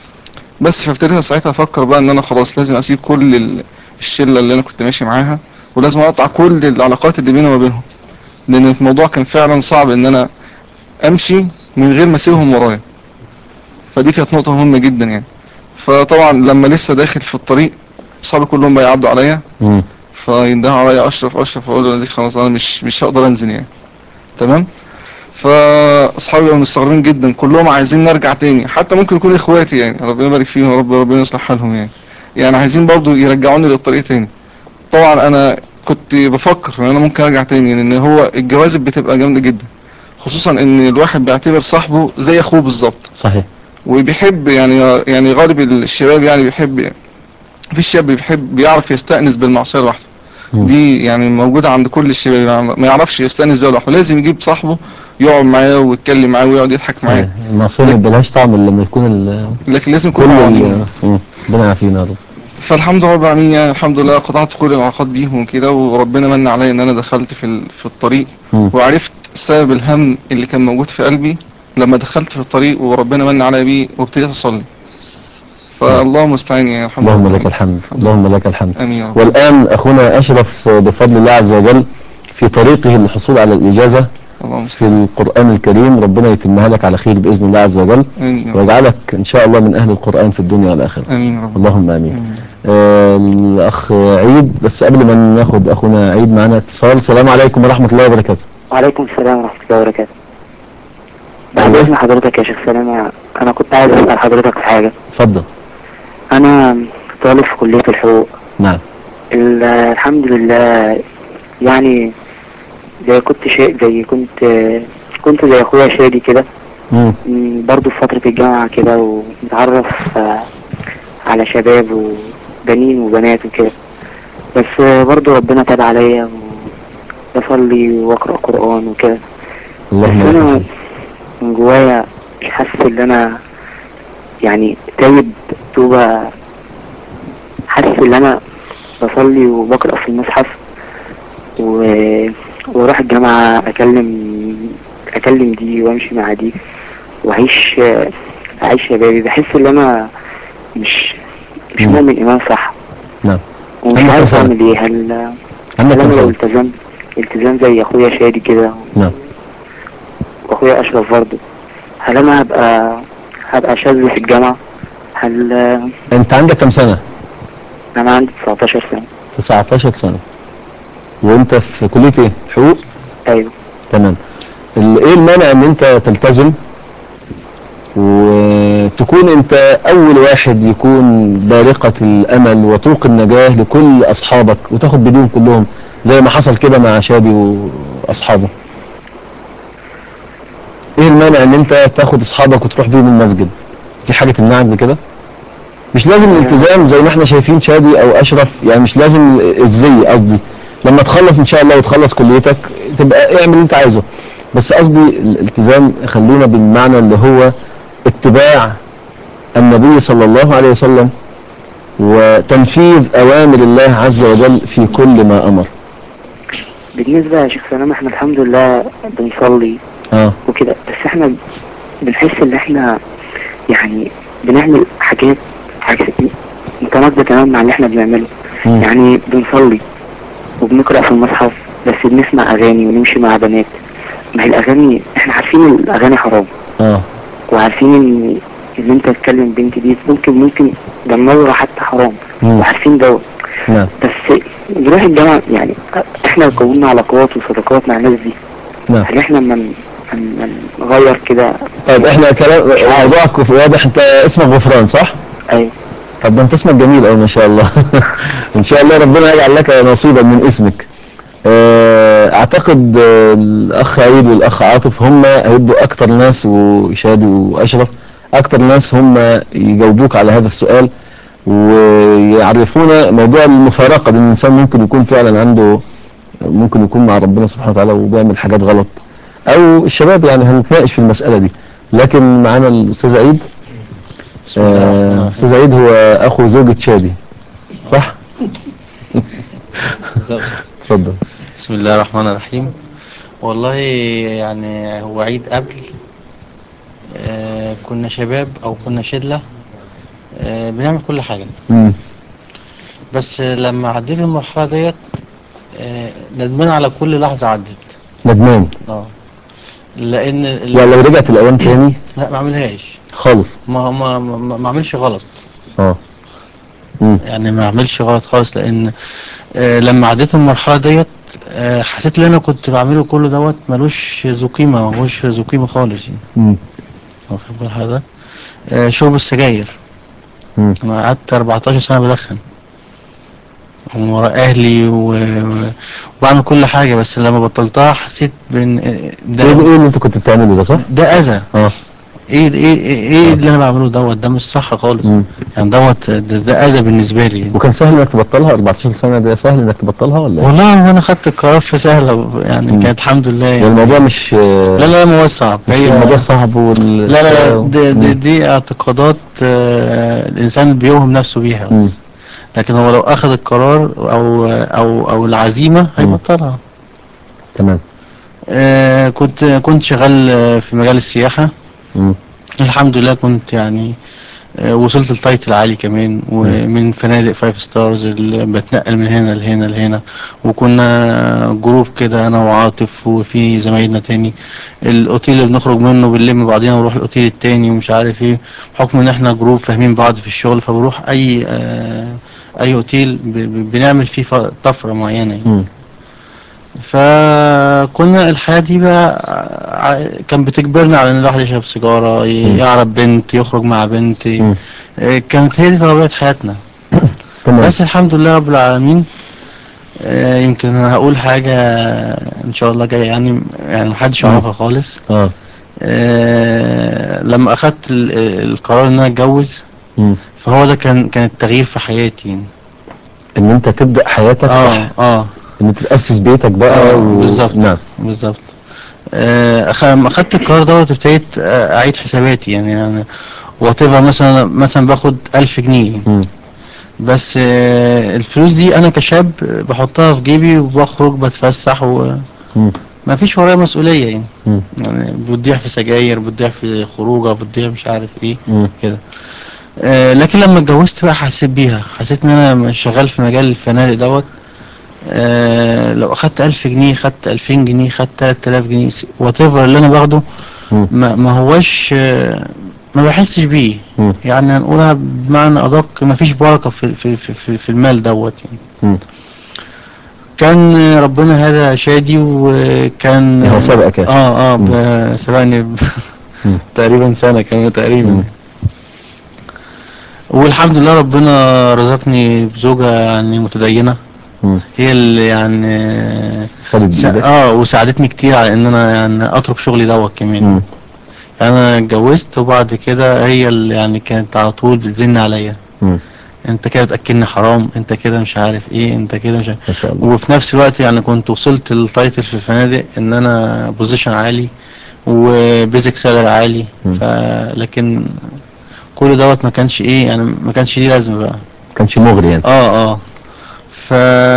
بس فابتديت ساعتها افكر بقى ان انا خلاص لازم اسيب كل ال- الشله اللي انا كنت ماشي معاها ولازم اقطع كل العلاقات اللي بيني وما بينهم لان الموضوع كان فعلا صعب ان انا امشي من غير ما اسيبهم ورايا فدي كانت نقطه مهمه جدا يعني فطبعا لما لسه داخل في الطريق اصحابي كلهم بقى يعدوا عليا مم. فيندهوا عليا اشرف اشرف اقول له دي خلاص انا مش مش هقدر انزل يعني تمام فاصحابي بقوا مستغربين جدا كلهم عايزين نرجع تاني حتى ممكن يكونوا اخواتي يعني ربنا يبارك فيهم يا رب ربنا يصلح حالهم يعني يعني عايزين برضو يرجعوني للطريق تاني طبعا انا كنت بفكر ان انا ممكن ارجع تاني لان هو الجوازب بتبقى جامده جدا خصوصا ان الواحد بيعتبر صاحبه زي اخوه بالظبط صحيح وبيحب يعني يعني غالب الشباب يعني بيحب في شاب بيحب بيعرف يستأنس بالمعصية لوحده مم. دي يعني موجودة عند كل الشباب يعني ما يعرفش يستأنس بيها لوحده لازم يجيب صاحبه يقعد معاه ويتكلم معاه ويقعد يضحك معاه صحيح المعصية ما بلاش طعم إلا لما يكون ال- لكن لازم كل يكون معاونين ال- مم. ربنا يعافينا يا رب فالحمد لله رب العالمين يعني الحمد لله قطعت كل العلاقات بيهم وكده وربنا من عليا ان انا دخلت في ال- في الطريق مم. وعرفت سبب الهم اللي كان موجود في قلبي لما دخلت في الطريق وربنا من عليا بيه وابتديت اصلي فالله المستعان يعني الحمد اللهم لله لك الحمد الحمد لله. اللهم لك الحمد امين يا رب والآن أخونا أشرف بفضل الله عز وجل في طريقه للحصول على الإجازة الله في المستعان القرآن الكريم ربنا يتمها لك على خير بإذن الله عز وجل امين يا رب ويجعلك إن شاء الله من أهل القرآن في الدنيا والآخرة امين يا رب اللهم آمين آمين. آه الأخ عيد بس قبل ما ناخد أخونا عيد معنا اتصال السلام عليكم ورحمة الله وبركاته وعليكم السلام ورحمة الله وبركاته بعد أيوة. إذن حضرتك يا شيخ سلام أنا كنت عايز أسأل حضرتك في حاجة اتفضل أنا طالب في كلية الحقوق نعم ال- الحمد لله يعني زي كنت شيء زي كنت كنت زي اخويا شادي كده مم. م، برضه في فترة الجامعة كده ونتعرف آه، على شباب وبنين وبنات وكده بس آه، برضه ربنا تاب عليا وبصلي واقرأ قرآن وكده بس اللهم انا بارك. من جوايا مش حاسس ان انا يعني تايب توبة حاسس ان انا بصلي وبقرأ في المصحف و... واروح الجامعة اكلم اكلم دي وامشي مع دي واعيش اعيش شبابي بحس ان انا مش مش مم. مؤمن ايمان صح نعم ومش عندك كم عارف سنة؟ اعمل ايه هل عندك هل كم انا لو سنة؟ التزمت التزام زي اخويا شادي كده نعم واخويا اشرف برضه هل انا هبقى هبقى شاذ في الجامعة هل انت عندك كم سنة انا عندي 19 سنة 19 سنة وانت في كلية ايه حقوق ايوه تمام ال- ايه المانع ان انت تلتزم وتكون انت اول واحد يكون بارقة الامل وطوق النجاة لكل اصحابك وتاخد بديهم كلهم زي ما حصل كده مع شادي واصحابه ايه المانع ان انت تاخد اصحابك وتروح بيهم المسجد في حاجة تمنعك بكده مش لازم الالتزام زي ما احنا شايفين شادي او اشرف يعني مش لازم الزي قصدي لما تخلص ان شاء الله وتخلص كليتك تبقى اعمل اللي انت عايزه بس قصدي الالتزام خلينا بالمعنى اللي هو اتباع النبي صلى الله عليه وسلم وتنفيذ اوامر الله عز وجل في كل ما امر بالنسبة يا شيخ سلام احنا الحمد لله بنصلي اه وكده بس احنا بنحس ان احنا يعني بنعمل حاجات عكس متناقضة تماما مع اللي احنا بنعمله مم. يعني بنصلي وبنقرأ في المصحف بس بنسمع اغاني ونمشي مع بنات ما هي الاغاني احنا عارفين ان الاغاني حرام اه وعارفين ان ان انت تتكلم بنت دي ممكن ممكن ده النظرة حتى حرام مم. وعارفين دوت نعم بس نروح الجامعة يعني احنا كوننا علاقات وصداقات مع الناس دي نعم هل احنا من من نغير كده طيب احنا كلام موضوعك واضح انت اسمك غفران صح؟ ايوه طب ده انت اسمك جميل قوي ما شاء الله ان شاء الله ربنا يجعل لك نصيبا من اسمك آه، اعتقد آه، الاخ عيد والاخ عاطف هم هيبقوا اكتر ناس وشادي واشرف اكتر ناس هم يجاوبوك على هذا السؤال ويعرفونا موضوع المفارقة ان الانسان ممكن يكون فعلا عنده ممكن يكون مع ربنا سبحانه وتعالى وبيعمل حاجات غلط او الشباب يعني هنتناقش في المسألة دي لكن معانا الاستاذ عيد بسم الله الرحمن آه، الرحيم. استاذ عيد هو اخو زوجة شادي صح؟ بالظبط. اتفضل بسم الله الرحمن الرحيم والله يعني هو عيد قبل آه كنا شباب او كنا شلة آه بنعمل كل حاجة مم. بس لما عديت المرحلة ديت آه ندمان على كل لحظة عدت ندمان اه لان ال- يعني لو رجعت الايام تاني لا ما اعملهاش خالص ما ما ما ما اعملش غلط اه مم. يعني ما اعملش غلط خالص لان آه لما عديت المرحله ديت آه حسيت ان انا كنت بعمله كله دوت ملوش ذو قيمه ملوش ذو قيمه خالص يعني مم. واخد بال حضرتك آه شرب السجاير مم. انا قعدت 14 سنه بدخن ومن ورا اهلي و... و- وبعمل كل حاجه بس لما بطلتها حسيت بان آه، ايه ده ايه اللي انت كنت بتعمله ده صح؟ ده اذى اه ايه ايه ايه, إيه اللي انا بعمله دوت ده مش صح خالص مم. يعني دوت ده, ده اذى بالنسبه لي يعني. وكان سهل انك تبطلها 14 سنة ده سهل انك تبطلها ولا ايه؟ والله وانا خدت القرار في سهله يعني مم. كانت الحمد لله يعني يعني الموضوع مش لا لا لا الموضوع صعب مش هي الموضوع صعب وال لا لا لا دي, دي, مم. دي اعتقادات آه، الانسان بيوهم نفسه بيها مم. بس لكن هو لو اخذ القرار او او او العزيمه هيبطلها تمام آه، كنت كنت شغال آه، في مجال السياحه مم. الحمد لله كنت يعني آه، وصلت لتايتل عالي كمان ومن فنادق فايف ستارز اللي بتنقل من هنا لهنا لهنا وكنا جروب كده انا وعاطف وفي زمايلنا تاني الاوتيل اللي بنخرج منه بنلم بعضينا ونروح الاوتيل التاني ومش عارف ايه بحكم ان احنا جروب فاهمين بعض في الشغل فبروح اي آه اي اوتيل ب- ب- بنعمل فيه ف- طفره معينه يعني. مم. فكنا الحياة دي بقى ع- كان بتجبرنا على ان الواحد يشرب سيجارة ي- مم. يعرف بنت يخرج مع بنت مم. إيه، كانت هي دي طبيعة حياتنا تمام بس الحمد لله رب العالمين آه، يمكن أنا هقول حاجة ان شاء الله جاية يعني يعني محدش مم. يعرفها خالص اه آه، لما اخدت ال- القرار ان انا اتجوز مم. فهو ده كان كان التغيير في حياتي يعني. ان انت تبدا حياتك اه صح اه ان انت تاسس بيتك بقى اه و... بالظبط نعم بالظبط آه، أخ- لما اخدت القرار دوت ابتديت آه، اعيد حساباتي يعني يعني وات مثلا مثلا باخد 1000 جنيه مم. بس آه، الفلوس دي انا كشاب بحطها في جيبي وبخرج بتفسح مم. وما فيش ورايا مسؤولية يعني مم. يعني بتضيع في سجاير بتضيع في خروجه بتضيع مش عارف ايه مم. كده آه لكن لما اتجوزت بقى حسيت بيها حسيت ان انا شغال في مجال الفنادق دوت آه لو اخدت الف جنيه خدت الفين جنيه خدت تلات الاف جنيه وات اللي انا باخده مم. ما, ما هوش آه ما بحسش بيه مم. يعني هنقولها بمعنى ادق ما فيش بركة في, في, في, في, في المال دوت يعني مم. كان ربنا هذا شادي وكان هو سبقك يعني. اه اه مم. ب- سبقني ب- مم. تقريبا سنة كمان تقريبا مم. والحمد لله ربنا رزقني بزوجة يعني متدينة مم. هي اللي يعني خدت سا... بايدك اه وساعدتني كتير على ان انا يعني اترك شغلي دوت كمان مم. يعني انا اتجوزت وبعد كده هي اللي يعني كانت على طول بتزن عليا مم. انت كده بتاكلني حرام انت كده مش عارف ايه انت كده مش عارف. ما شاء الله وفي نفس الوقت يعني كنت وصلت للتايتل في الفنادق ان انا بوزيشن عالي وبيزك سالري عالي مم. ف لكن كل دوت ما كانش ايه يعني ما كانش ليه لازمه بقى ما كانش مغري يعني اه اه ف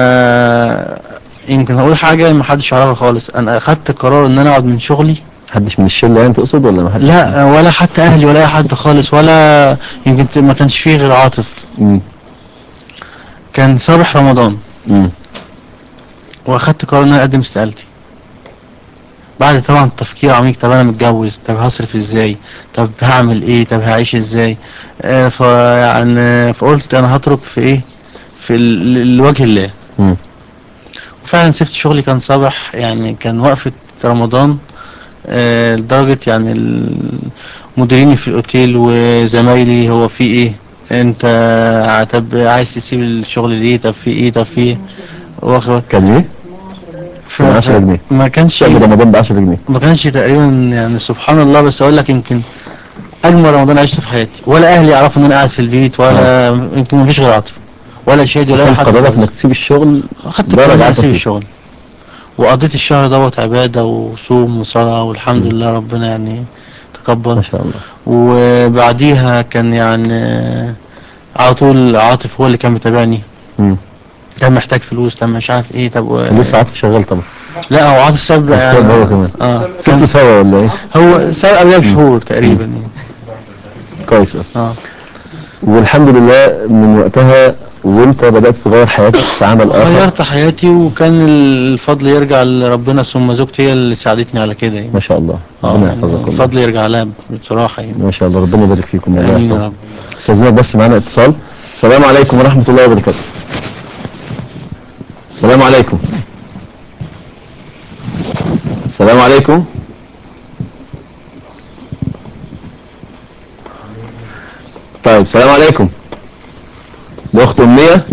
يمكن هقول حاجه ما حدش يعرفها خالص انا اخدت قرار ان انا اقعد من شغلي محدش من الشله يعني تقصد ولا ما حدش لا ولا حتى اهلي ولا اي حد خالص ولا يمكن ما كانش فيه غير عاطف مم. كان صباح رمضان مم. واخدت قرار ان انا اقدم استقالتي بعد طبعا تفكير عميق طب انا متجوز طب هصرف ازاي طب هعمل ايه طب هعيش ازاي آه فيعني فقلت انا هترك في ايه في ال- لوجه الله مم. وفعلا سبت شغلي كان صباح يعني كان وقفة رمضان آه لدرجة يعني مديريني في الاوتيل وزمايلي هو في ايه انت ع- طب عايز تسيب الشغل ليه طب في ايه طب في ايه واخد كان ايه؟ ف- كان 10 ف- جنيه. ما كانش شقة رمضان ب 10 جنيه ما كانش تقريبا يعني سبحان الله بس اقول لك يمكن اجمل رمضان عشته في حياتي ولا اهلي يعرفوا ان انا قاعد في البيت ولا يمكن ما فيش غير عاطف ولا شادي ولا اي كان حد قرارك خالص. انك تسيب الشغل اخدت ده قرار اني رجعتك اسيب فيه. الشغل وقضيت الشهر دوت عباده وصوم وصلاه والحمد مم. لله ربنا يعني ما تقبل شاء الله وبعديها كان يعني آه، على طول عاطف هو اللي كان متابعني مم. كان محتاج فلوس طب مش عارف ايه طب و- كان لسه عاطف شغال طبعا لا هو عاطف ساب كان ساب هو كمان. اه سبتوا كان سوا ولا ايه؟ هو ساب قبلها مم. بشهور تقريبا يعني كويس أوي. اه والحمد لله من وقتها وانت بدات تغير حياتك في عمل اخر غيرت حياتي وكان الفضل يرجع لربنا ثم زوجتي هي اللي ساعدتني على كده يعني ما شاء الله اه ربنا يعني يحفظك والله الفضل يرجع لها بصراحة يعني ما شاء الله ربنا يبارك فيكم والله امين يا يحفظك رب استاذنك بس معانا اتصال السلام عليكم ورحمه الله وبركاته السلام عليكم السلام عليكم طيب السلام عليكم الاخت امنيه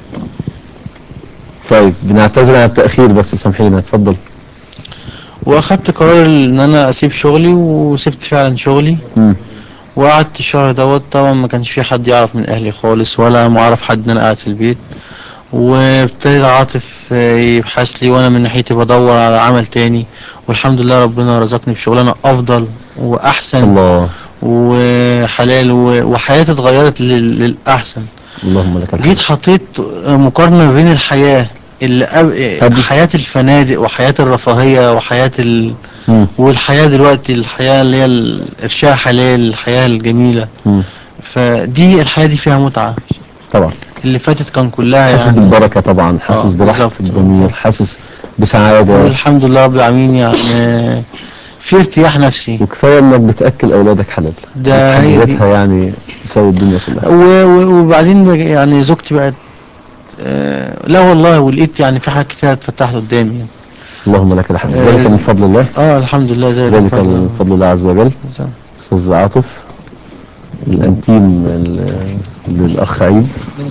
طيب بنعتذر عن التاخير بس سامحينا اتفضل واخدت قرار ان انا اسيب شغلي وسبت فعلا شغلي مم. وقعدت الشهر دوت طبعا ما كانش في حد يعرف من اهلي خالص ولا معرف حد ان انا قاعد في البيت وابتدى عاطف آه، يبحث لي وانا من ناحيتي بدور على عمل تاني والحمد لله ربنا رزقني بشغلانه افضل واحسن الله وحلال و- وحياتي اتغيرت لل- للاحسن اللهم لك الحمد جيت حطيت مقارنه بين الحياه اللي أب... هدي. حياه الفنادق وحياه الرفاهيه وحياه ال... مم. والحياه دلوقتي الحياه اللي هي الارشاء حلال الحياه الجميله مم. فدي الحياه دي فيها متعه طبعا اللي فاتت كان كلها حاسس يعني بالبركه طبعا حاسس آه، براحه بالظبط. الضمير حاسس بسعاده والحمد لله رب العالمين يعني في ارتياح نفسي وكفايه انك بتاكل اولادك حلال ده في هي حد دي. ذاتها يعني تساوي الدنيا كلها و- و- وبعدين بقى- يعني زوجتي بقت آه، لا والله ولقيت يعني في حاجات كتير اتفتحت قدامي يعني. اللهم لك الحمد آه، ذلك من فضل الله اه الحمد لله زي ذلك من فضل الله عز وجل استاذ عاطف الانتيم ال- للاخ عيد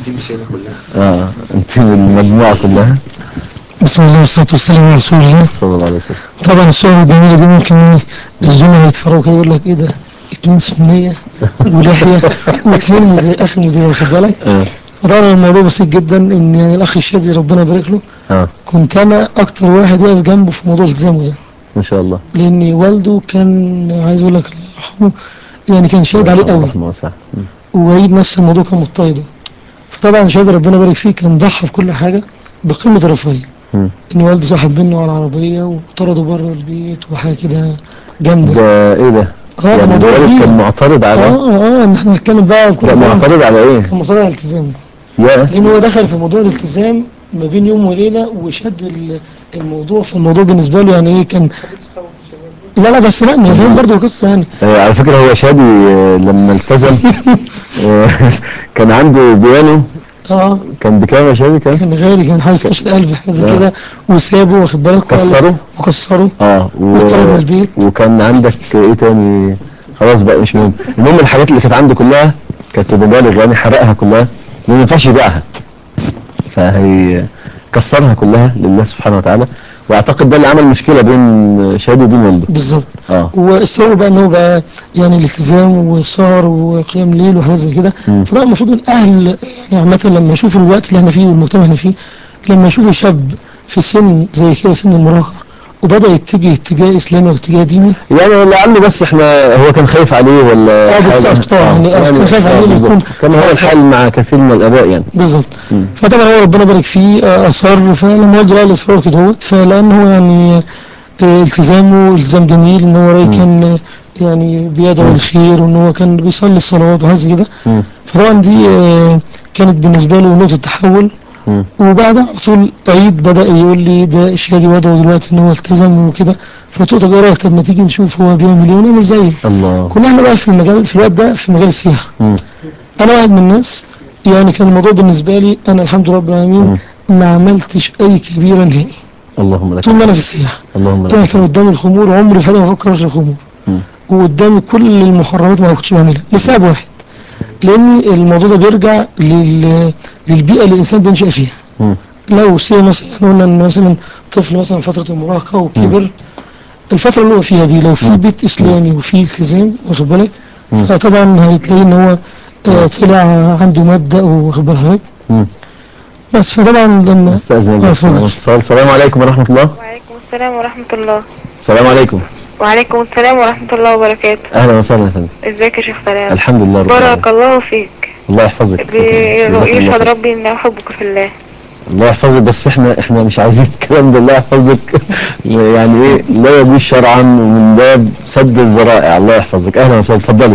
اه انتيم المجموعة كلها بسم الله والصلاة والسلام على رسول الله صلى الله عليه وسلم طبعا الصور الجميلة دي ممكن إيه الزملاء يتفرجوا كده يقول لك ايه ده اتنين سنية ولحية واتنين مدير اخر مدير واخد بالك اه فطبعا الموضوع بسيط جدا ان يعني الاخ الشادي ربنا يبارك له اه كنت انا اكتر واحد واقف جنبه في موضوع التزامه ده ما شاء الله لان والده كان عايز اقول لك الله يرحمه يعني كان شاهد عليه قوي رحمه واسعة مم. وعيد نفس الموضوع كان مضطهده فطبعا شهد ربنا يبارك فيه كان ضحى في كل حاجة بقمة الرفاهية مم. ان والده سحب منه على العربية وطرده بره البيت وحاجة كده جامدة ده ايه ده؟ اه ده يعني موضوع الوالد كبير كان معترض على اه اه ان احنا نتكلم بقى بكل لا فهم. معترض على ايه؟ كان معترض على الالتزام يا لان هو دخل في موضوع الالتزام ما بين يوم وليلة وشد ال- الموضوع فالموضوع بالنسبة له يعني ايه كان لا لا بس لا ما فاهم برضه قصة يعني آه، على فكرة هو شادي آه، لما التزم آه، كان عنده بيانو اه كان بكام يا شادي كان؟ كان غالي كان حوالي 16000 حاجة زي آه. كده وسابه واخد بالك كسره؟ وكسره اه و... وطرد من البيت. وكان عندك ايه تاني خلاص بقى مش مهم المهم الحاجات اللي كانت عنده كلها كانت بمبالغ يعني حرقها كلها ما ينفعش يبيعها فهي كسرها كلها لله سبحانه وتعالى واعتقد ده اللي عمل مشكله بين شادي وبين والده بالظبط اه واصروا بقى ان هو بقى يعني الالتزام والسهر وقيام ليل وحاجات زي كده مم. فده المفروض الاهل يعني عامه لما يشوفوا الوقت اللي احنا فيه والمجتمع اللي احنا فيه لما يشوفوا شاب في سن زي كده سن المراهقه وبدا يتجه اتجاه اسلامي واتجاه ديني يعني لعله بس احنا هو كان خايف عليه ولا اه حاجة. بالظبط طبعا يعني آه، كان خايف آه، عليه بالظبط. يكون كما هو فترة- الحال مع كثير من الاباء يعني بالظبط مم. فطبعا هو ربنا يبارك فيه آه، اصر فلما والده لقى الاصرار كده هوت فلان هو يعني آه، التزامه التزام جميل ان هو راجل كان آه، يعني بيدعو الخير وان هو كان بيصلي الصلوات وحاجات زي كده مم. فطبعا دي آه، كانت بالنسبه له نقطه تحول مم. وبعدها على طول عيد بدا يقول لي ده شادي وضعه دلوقتي ان هو التزم وكده فقلت له طب ايه رايك طب ما تيجي نشوف هو بيعمل ايه ونعمل زيه الله كنا احنا بقى في المجال في الوقت ده في مجال السياحه مم. انا واحد من الناس يعني كان الموضوع بالنسبه لي انا الحمد لله رب العالمين ما عملتش اي كبيره نهائي اللهم لك طول ما انا في السياحه اللهم يعني لك كان قدامي الخمور عمري في حياتي ما افكر اشرب خمور مم. وقدامي كل المحرمات ما كنتش بعملها لسبب واحد لان الموضوع ده بيرجع لل... للبيئه اللي الانسان بينشا فيها مم. لو سي مثلا احنا قلنا ان مثلا طفل مثلا فتره المراهقه وكبر الفتره اللي هو فيها دي لو في بيت اسلامي وفي التزام واخد بالك فطبعا هتلاقي ان هو آه، طلع عنده مبدا واخد بالك مم. بس فطبعا لما استاذن آه، الله اتفضل. اتصال السلام عليكم ورحمه الله وعليكم السلام ورحمة الله السلام عليكم وعليكم السلام ورحمة الله وبركاته اهلا وسهلا يا فندم ازيك يا شيخ سلام الحمد لله رب بارك العالمين الله فيك الله يحفظك بي- جزاك الله يشهد خير. ربي اني احبك في الله الله يحفظك بس احنا احنا مش عايزين الكلام ده الله يحفظك يعني ايه لا يجوز شرعا ومن باب سد الذرائع الله يحفظك اهلا وسهلا اتفضلي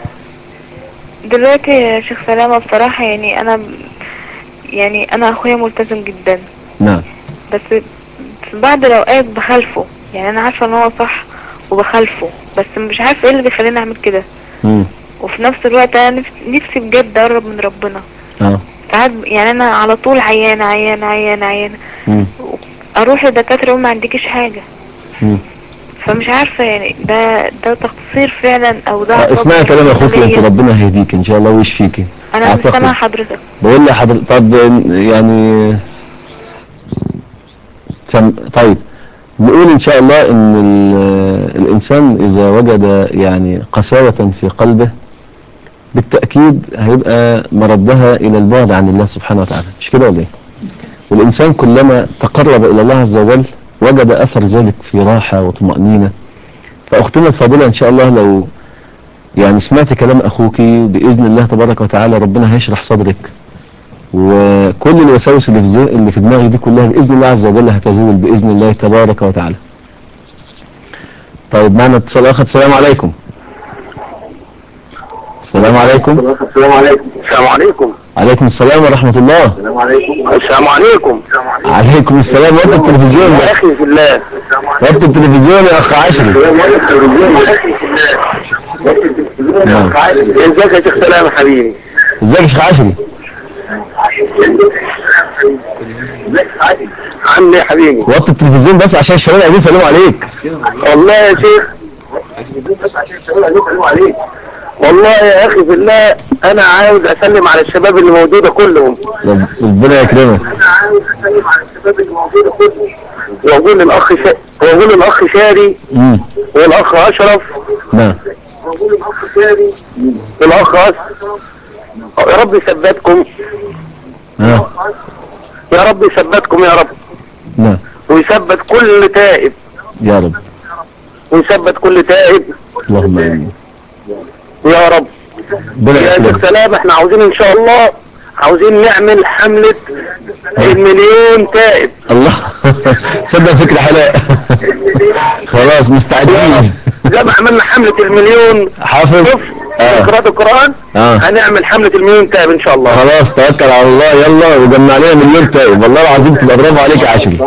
دلوقتي يا شيخ سلامة بصراحة يعني انا يعني انا اخويا ملتزم جدا نعم بس في بعض الاوقات بخالفه يعني انا عارفة ان هو صح وبخالفه بس مش عارفة ايه اللي بيخليني اعمل كده مم. وفي نفس الوقت انا نفسي, نفسي بجد اقرب من ربنا اه ساعات يعني انا على طول عيانة عيانة عيانة عيانة مم. اروح لدكاترة يقول ما عندكيش حاجة مم. فمش عارفة يعني ده ده تقصير فعلا او ده آه، عقاب اسمعي كلام اخوك انت مسؤولية. ربنا هيهديك ان شاء الله ويشفيكي انا مش سامعة حضرتك بقول لي حضرتك طب يعني سم... طيب نقول ان شاء الله ان ال- الانسان اذا وجد يعني قساوة في قلبه بالتأكيد هيبقى مردها الى البعد عن الله سبحانه وتعالى مش كده ولا ايه والانسان كلما تقرب الى الله عز وجل وجد اثر ذلك في راحة وطمأنينة فاختنا الفاضلة ان شاء الله لو يعني سمعت كلام اخوك باذن الله تبارك وتعالى ربنا هيشرح صدرك وكل الوساوس اللي في زي- اللي في دماغي دي كلها باذن الله عز وجل هتزول باذن الله تبارك وتعالى. طيب معنا اتصال اخر السلام عليكم. السلام عليكم. السلام عليكم السلام عليكم عليكم السلام ورحمة الله. السلام عليكم السلام عليكم عليكم السلام وقت التلفزيون يا بس اخي في الله وقت التلفزيون يا اخ عشري. نعم. ازيك يا شيخ سلام يا حبيبي ازيك يا شيخ عشري؟ عامل ايه يا حبيبي وقت التلفزيون بس عشان الشباب عايزين يسلموا عليك. والله يا شيخ والله يا اخي بالله انا عاوز اسلم على الشباب اللي موجوده كلهم رب- ربنا يكرمك انا عاوز اسلم على الشباب اللي موجوده كلهم واقول للاخ شا... واقول للاخ شادي مم. والاخ اشرف نعم واقول للاخ شادي والاخ اشرف يا رب يثبتكم ها يا رب يثبتكم يا رب نعم ويثبت كل تائب يا رب ويثبت كل تائب اللهم امين يا رب ربنا يا شيخ يكرمك سلام احنا عاوزين ان شاء الله عاوزين نعمل حملة المليون تائب الله صدق فكرة حلوة خلاص مستعدين زي ما عملنا حملة المليون حافظ شوف آه. قراءة القرآن آه. هنعمل حملة المليون تائب ان شاء الله خلاص توكل على الله يلا وجمع لنا مليون تائب والله العظيم تبقى برافو عليك يا عشري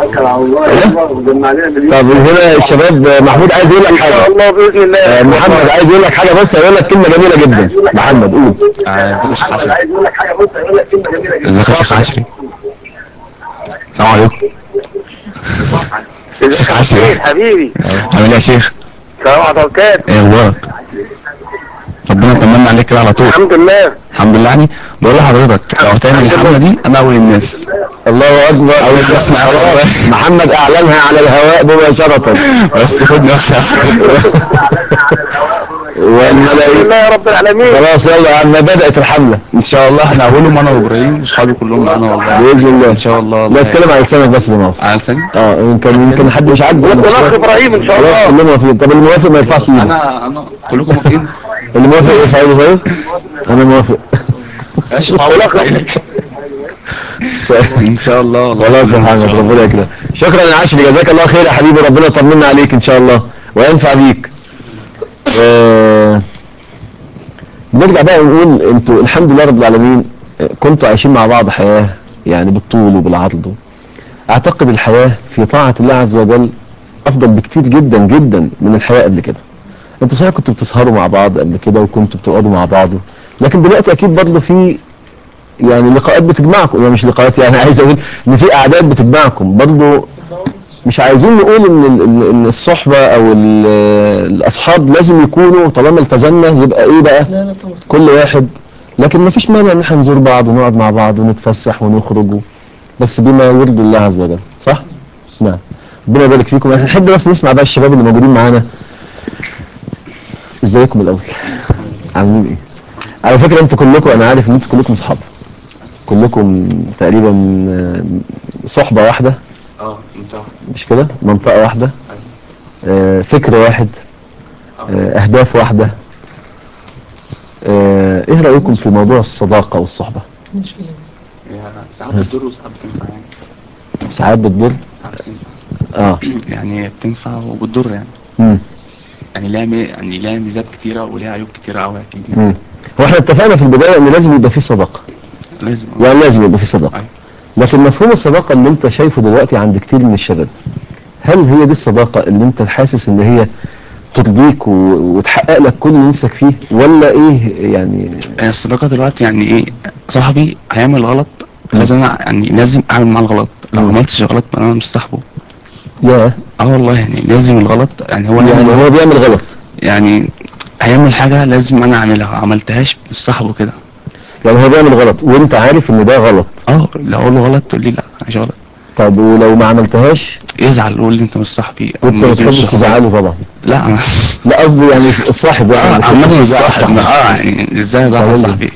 طب هنا الشباب محمود عايز يقول لك ان شاء حاجة الله باذن الله آه، محمد عايز يقول لك حاجة بص هيقول لك كلمة جميلة جدا محمد قول عايز يقول لك حاجة بص هيقول لك كلمة جميلة جدا ازيك يا شيخ عشري السلام عليكم ازيك يا عشري. حسين حبيبي عامل ايه يا شيخ سلام على بركات ايه اخبارك ربنا يطمنا عليك كده على طول الحمد لله الحمد لله يعني بقول لحضرتك لو تعمل الحمله دي انا اول الناس الله اكبر أول ناس معانا والله. محمد اعلنها على الهواء مباشرة بس خدني واحده الحمد والملايين لله يا رب العالمين خلاص يلا يا عم بدأت الحملة ان شاء الله احنا اولهم انا وابراهيم واصحابي كلهم معانا والله بإذن الله ان شاء الله لا اتكلم على لسانك بس يا ناصر على ثاني اه يمكن يمكن حد مش عاجبه والاخ ابراهيم ان شاء خلاص الله كلنا موافقين طب اللي موافق ما يرفعش ايده انا انا كلكم موافقين اللي موافق يرفع ايده طيب انا موافق ماشي والله ان شاء الله والله. خلاص يا إن محمد شاء الله. ربنا يكرمك شكرا يا عشري جزاك الله خير يا حبيبي ربنا يطمنا عليك ان شاء الله وينفع بيك آه، نرجع بقى ونقول انتوا الحمد لله رب العالمين آه، كنتوا عايشين مع بعض حياة يعني بالطول وبالعرض اعتقد الحياة في طاعة الله عز وجل افضل بكتير جدا جدا من الحياة قبل كده انتوا صحيح كنتوا بتسهروا مع بعض قبل كده وكنتوا بتقعدوا مع بعض لكن دلوقتي اكيد برضه في يعني لقاءات بتجمعكم يعني مش لقاءات يعني عايز اقول ان في اعداد بتجمعكم برضه مش عايزين نقول ان ال- ال- ان الصحبه او ال- الاصحاب لازم يكونوا طالما التزمنا يبقى ايه بقى لا لا طبعا كل واحد لكن ما فيش مانع ان احنا نزور بعض ونقعد مع بعض ونتفسح ونخرج و- بس بما يرضي الله عز وجل صح؟ نعم ربنا يبارك فيكم احنا نحب بس نسمع بقى الشباب اللي موجودين معانا ازيكم الاول عاملين ايه؟ على فكره انتوا كلكم انا عارف ان انتوا كلكم اصحاب كلكم تقريبا آه، صحبه واحده اه انت مش كده منطقة واحدة آه، فكر واحد آه، أهداف واحدة آه، إيه رأيكم في موضوع الصداقة والصحبة مش فاهم ساعات بتضر وساعات بتنفع يعني ساعات بتضر ساعات بتنفع. آه يعني بتنفع وبتضر يعني مم. يعني لها مي... يعني لها ميزات كتيرة ولها عيوب كتيرة قوي اكيد يعني. مم. هو احنا اتفقنا في البداية ان لازم يبقى في صداقة لازم يعني لازم يبقى في صداقة أيوة. لكن مفهوم الصداقة اللي انت شايفه دلوقتي عند كتير من الشباب هل هي دي الصداقة اللي انت حاسس ان هي ترضيك و... وتحقق لك كل اللي نفسك فيه ولا ايه يعني هي الصداقة دلوقتي يعني ايه صاحبي هيعمل غلط لازم انا يعني لازم اعمل معاه الغلط لو مم. ما عملتش غلط يبقى انا مش صاحبه يا اه والله يعني لازم الغلط يعني هو يعني يعمل هو بيعمل غلط يعني هيعمل حاجة لازم انا اعملها عملتهاش مش صاحبه كده يعني هو بيعمل غلط وانت عارف ان ده غلط اه لو اقول له غلط تقول لي لا مش غلط طب ولو ما عملتهاش يزعل يقول لي انت مش صاحبي أو وانت مش ما تحبش صحابي. تزعله طبعا لا انا لا قصدي يعني الصاحب يعني اه ما عامة تحبش مش تزعل صاحب اه يعني ازاي ازعل صحيح. صاحبي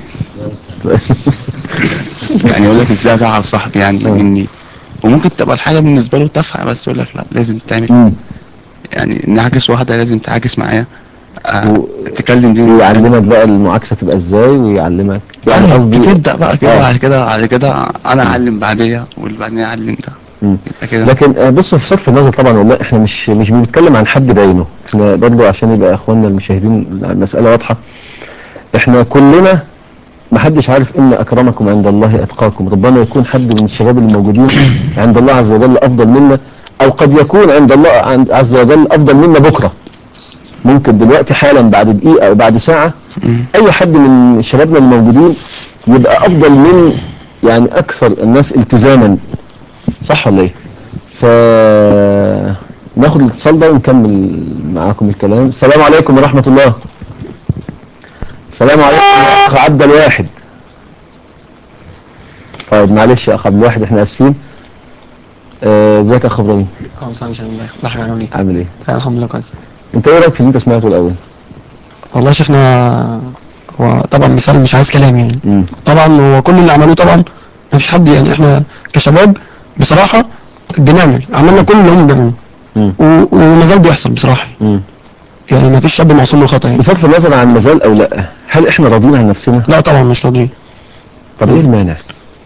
يعني يقول لك ازاي ازعل صاحبي يعني آه. مني وممكن تبقى الحاجة بالنسبة له تافهة بس يقول لك لا لازم تتعمل مم. يعني نعكس واحدة لازم تعاكس معايا آه و- تكلم دي ويعلمك بقى المعاكسة تبقى ازاي ويعلمك يعني يعني قصدي بتبدأ بقى كده آه. بعد كده بعد كده انا اعلم بعديها واللي بعدين يعلم ده مم. يبقى كده لكن آه، بص في صرف النظر طبعا والله احنا مش مش بنتكلم عن حد بعينه احنا برضه عشان يبقى اخواننا المشاهدين المسألة واضحة احنا كلنا محدش عارف ان اكرمكم عند الله اتقاكم ربما يكون حد من الشباب اللي موجودين عند الله عز وجل افضل منا او قد يكون عند الله عند- عز وجل افضل منا بكره ممكن دلوقتي حالا بعد دقيقه او بعد ساعه مم. اي حد من شبابنا الموجودين يبقى افضل من يعني اكثر الناس التزاما صح ولا ايه ف ناخد الاتصال ده ونكمل معاكم الكلام السلام عليكم ورحمه الله السلام عليكم يا اخ عبد الواحد طيب معلش يا اخ عبد الواحد احنا اسفين آه، ازيك يا اخ ابراهيم اه مساء الخير الله ده حاجه عامل ايه عامل ايه طيب الحمد لله كويس انت ايه رايك في اللي انت سمعته الاول والله شفنا هو طبعا مثال مش عايز كلام يعني امم طبعا هو كل اللي عملوه طبعا ما فيش حد يعني احنا كشباب بصراحه بنعمل عملنا كل اللي هم بيعملوه امم و- وما زال بيحصل بصراحه امم يعني ما فيش شاب معصوم من الخطا يعني بصرف النظر عن مازال او لا هل احنا راضيين عن نفسنا لا طبعا مش راضيين طب ايه المانع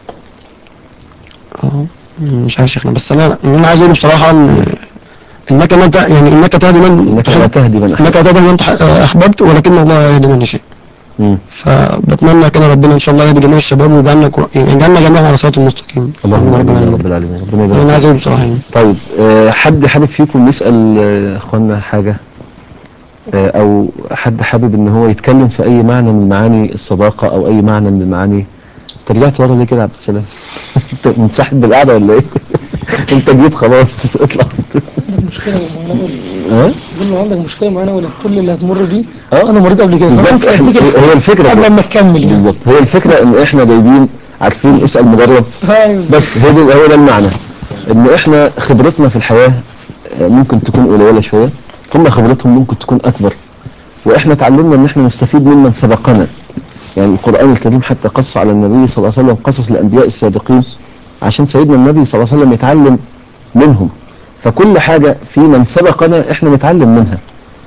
اه مش عارف شيخنا بس انا انا عايز اقول بصراحه ان انك ما ت- يعني انك تهدي من انك لا تحب تهدي من انك احببت تهدي من تح- احببت ولكن الله يهدي من يشاء مم. فبتمنى كده ربنا ان شاء الله يهدي جميع الشباب ويجعلنا كو- يعني يجعلنا جميعا على صراط المستقيم اللهم رب امين يا العالمين رب العالمين ربنا انا يبارك عايز فيك. اقول بصراحه يعني طيب آه، حد حابب فيكم يسال آه، اخواننا حاجه آه، او حد حابب ان هو يتكلم في اي معنى من معاني الصداقه او اي معنى من معاني انت رجعت ورا ليه كده يا عبد السلام انت منسحب بالقعده ولا ايه انت جيت خلاص اطلع عندك مشكلة معانا ولا ها قول له عندك مشكلة معانا ولا كل اللي هتمر بيه اه انا مريت قبل كده بالظبط فممكن احنا اديك هي الفكره قبل كده. ما تكمل يعني بالظبط هي الفكره ان احنا جايبين عارفين اسال مجرب ايوه بالظبط. بس هو ده هو ده المعنى ان احنا خبرتنا في الحياه آه، ممكن تكون قليله شويه هم خبرتهم ممكن تكون اكبر واحنا اتعلمنا ان احنا نستفيد ممن سبقنا يعني القران الكريم حتى قص على النبي صلى الله عليه وسلم قصص الانبياء السابقين عشان سيدنا النبي صلى الله عليه وسلم يتعلم منهم فكل حاجه في من سبقنا احنا نتعلم منها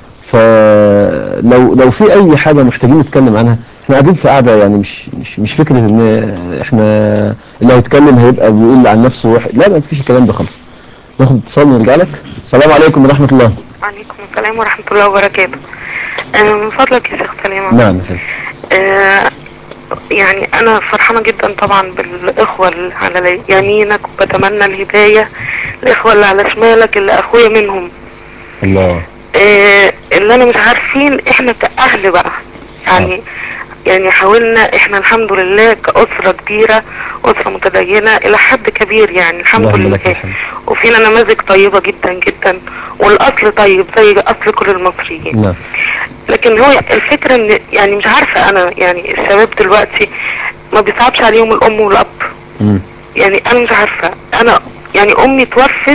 فلو لو في اي حاجه محتاجين نتكلم عنها احنا قاعدين في قاعده يعني مش مش مش فكره ان احنا اللي هيتكلم هيبقى بيقول عن نفسه واحد لا ما فيش الكلام ده خالص ناخد اتصال ونرجع لك السلام عليكم ورحمه الله وعليكم السلام ورحمة الله وبركاته آه، من فضلك يا شيخ سليمان نعم يا فندم آه، يعني انا فرحانة جدا طبعا بالاخوة اللي على يمينك وبتمنى الهداية الاخوة اللي على شمالك اللي اخويا منهم الله آه، اللي انا مش عارفين احنا كاهل بقى يعني يعني حاولنا احنا الحمد لله كأسرة كبيرة أسرة متدينة إلى حد كبير يعني الحمد اللهم لك لله الحمد وفينا نماذج طيبة جدا جدا والأصل طيب زي أصل كل المصريين نعم لكن هو الفكرة ان يعني مش عارفة انا يعني الشباب دلوقتي ما بيصعبش عليهم الام والاب مم. يعني انا مش عارفة انا يعني امي توفت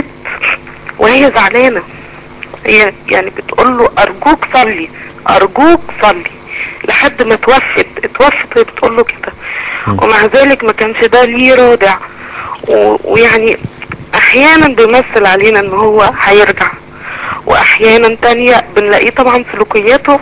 وهي زعلانة هي يعني بتقول له ارجوك صلي ارجوك صلي لحد ما توفت اتوفت وهي بتقول له كده ومع ذلك ما كانش ده ليه رادع و- ويعني احيانا بيمثل علينا ان هو هيرجع واحيانا تانية بنلاقيه طبعا سلوكياته